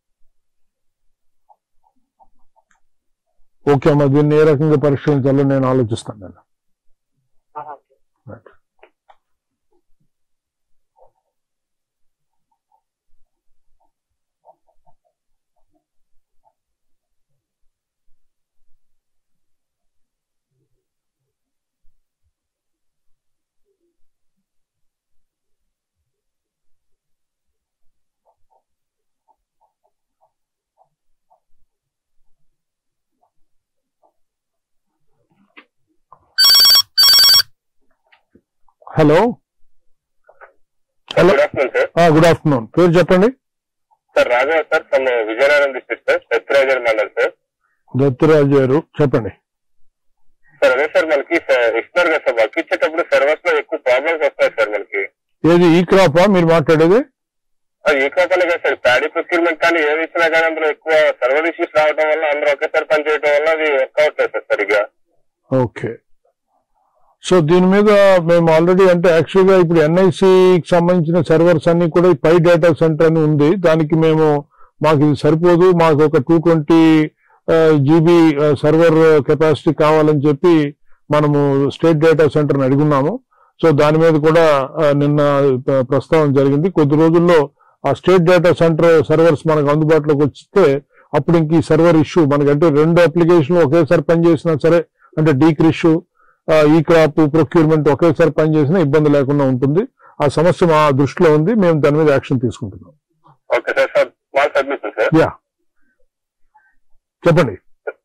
ఓకే అమ్మా దీన్ని ఏ రకంగా పరిష్కరించాలో నేను ఆలోచిస్తాను నేను ఆహా. Hello hello good afternoon sir good afternoon పేరు చెప్పండి sir Raghava sir from Vizianagaram district sir పెత్రాజర్ మండల్ సార్ దత్తురాజు గారు చెప్పండి సార్ అదే సార్ మనకి స- ఇస్తున్నారు కదా సార్ వర్క్ ఇచ్చేటప్పుడు సర్వర్స్ లో ఎక్కువ ప్రాబ్లమ్స్ వస్తాయి సార్ మనకి ఏది ఈ క్రాపా మీరు మాట్లాడేది అది ఏ కాపాలే కదా సార్ ప్యాడీ ప్రొక్యూర్మెంట్ కానీ ఏది ఇచ్చినా కానీ అందులో ఎక్కువ సర్వర్ ఇష్యూస్ రావడం వల్ల అందరూ ఒకేసారి పనిచేయడం వల్ల అది వర్క్ అవట్లేదు సార్ సరిగ్గా ఓకే సో దీని మీద మేము ఆల్రెడీ అంటే యాక్చువల్గా ఇప్పుడు ఎన్ఐసికి సంబంధించిన సర్వర్స్ అన్ని కూడా ఈ పై డేటా సెంటర్ అని ఉంది దానికి మేము మాకు ఇది సరిపోదు మాకు ఒక two twenty GB server capacity కావాలని చెప్పి మనము స్టేట్ డేటా సెంటర్ని అడుగున్నాము సో దాని మీద కూడా ఆ, నిన్న ప్ర- ప్రస్తావన జరిగింది కొద్ది రోజుల్లో ఆ స్టేట్ డేటా సెంటర్ సర్వర్స్ మనకు అందుబాటులోకి వస్తే అప్పుడు ఇంక ఈ సర్వర్ ఇష్యూ మనకంటే రెండు అప్లికేషన్లు ఒకేసారి పనిచేసినా సరే అంటే డీక్రిష్ ఈ క్రాప్ ప్రొక్యూర్మెంట్ ఒకేసారి పనిచేసినా ఇబ్బంది లేకుండా ఉంటుంది ఆ సమస్య మా దృష్టిలో ఉంది మేము దాని మీద యాక్షన్ తీసుకుంటున్నాం okay sir sir small submission sir yeah చెప్పండి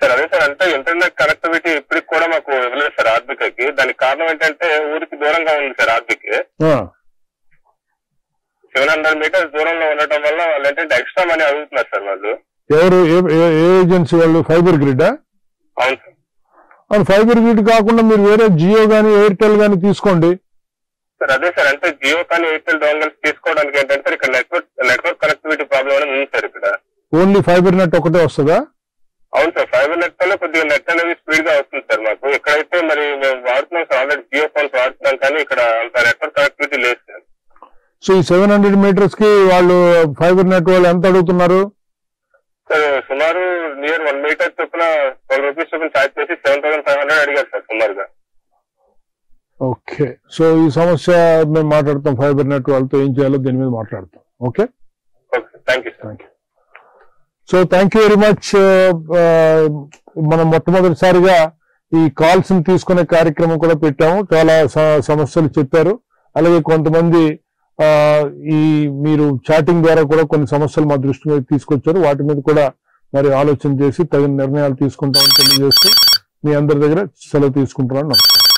సార్ అదే సార్ అంటే ఇంటర్నెట్ కనెక్టివిటీ ఇప్పటికి కూడా మాకు ఇవ్వలేదు సార్ ఆర్బికకి దానికి కారణం ఏంటంటే ఊరికి దూరంగా ఉంది సార్ ఆర్బికి ఆ, సెవెన్ హండ్రెడ్ మీటర్స్ దూరంలో ఉండటం వల్ల వాళ్ళు ఏంటంటే ఎక్స్ట్రా మనీ అడుగుతున్నారు సార్ వాళ్ళు ఎవరు ఏ- ఏ- ఏ ఏజెన్సీ వాళ్ళు ఫైబర్ గ్రిడ్ అవును సార్ అవును ఫైబర్ గ్రిడ్ కాకుండా మీరు వేరే జియో గానీ ఎయిర్టెల్ గానీ తీసుకోండి సార్ అదే సార్ అంటే జియో కానీ ఎయిర్టెల్ డోంగల్స్ తీసుకోవడానికి ఏంటంటే సార్ ఇక్కడ నెట్వర్క్ నెట్వర్క్ కనెక్టివిటీ ప్రాబ్లం అనేది ఉంది సార్ ఇక్కడ ఓన్లీ ఫైబర్ నెట్ ఒకటే వస్తుందా అవును సార్ ఫైబర్ నెట్ వల్ల కొద్దిగా నెట్ అనేది స్పీడ్ గా వస్తుంది సార్ మాకు ఇక్కడైతే మరి మేము వాడుతున్నాం సార్ ఆల్రెడీ జియో ఫోన్స్ వాడుతున్నాం కానీ ఇక్కడ అంత నెట్వర్క్ కనెక్టివిటీ లేదు సార్ సో ఈ సెవెన్ హండ్రెడ్ మీటర్స్ కి వాళ్ళు ఫైబర్ నెట్ వాళ్ళు ఎంత అడుగుతున్నారు సార్ సుమారు నియర్ వన్ మీటర్ చొప్పున ట్వెల్వ్ రూపీస్ చొప్పున ఛార్జ్ చేసి సెవెన్ థౌసండ్ ఫైవ్ హండ్రెడ్ అడిగారు సార్ సుమారుగా ఓకే సో ఈ సమస్య మేము మాట్లాడతాం ఫైబర్ నెట్ వాళ్ళతో ఏం చేయాలో దీని మీద మాట్లాడతాం okay okay sir thank you sir thank you so thank you very much మనం మొట్టమొదటిసారిగా ఈ కాల్స్ ని తీసుకునే కార్యక్రమం కూడా పెట్టాము చాలా స- సమస్యలు చెప్పారు అలాగే కొంతమంది ఆ, ఈ మీరు చాటింగ్ ద్వారా కూడా కొన్ని సమస్యలు మా దృష్టి మీద తీసుకొచ్చారు వాటి మీద కూడా మరి ఆలోచన చేసి తగిన నిర్ణయాలు తీసుకుంటామని తెలియజేస్తూ మీ అందరి దగ్గర సెలవు తీసుకుంటున్నాను నమస్కారం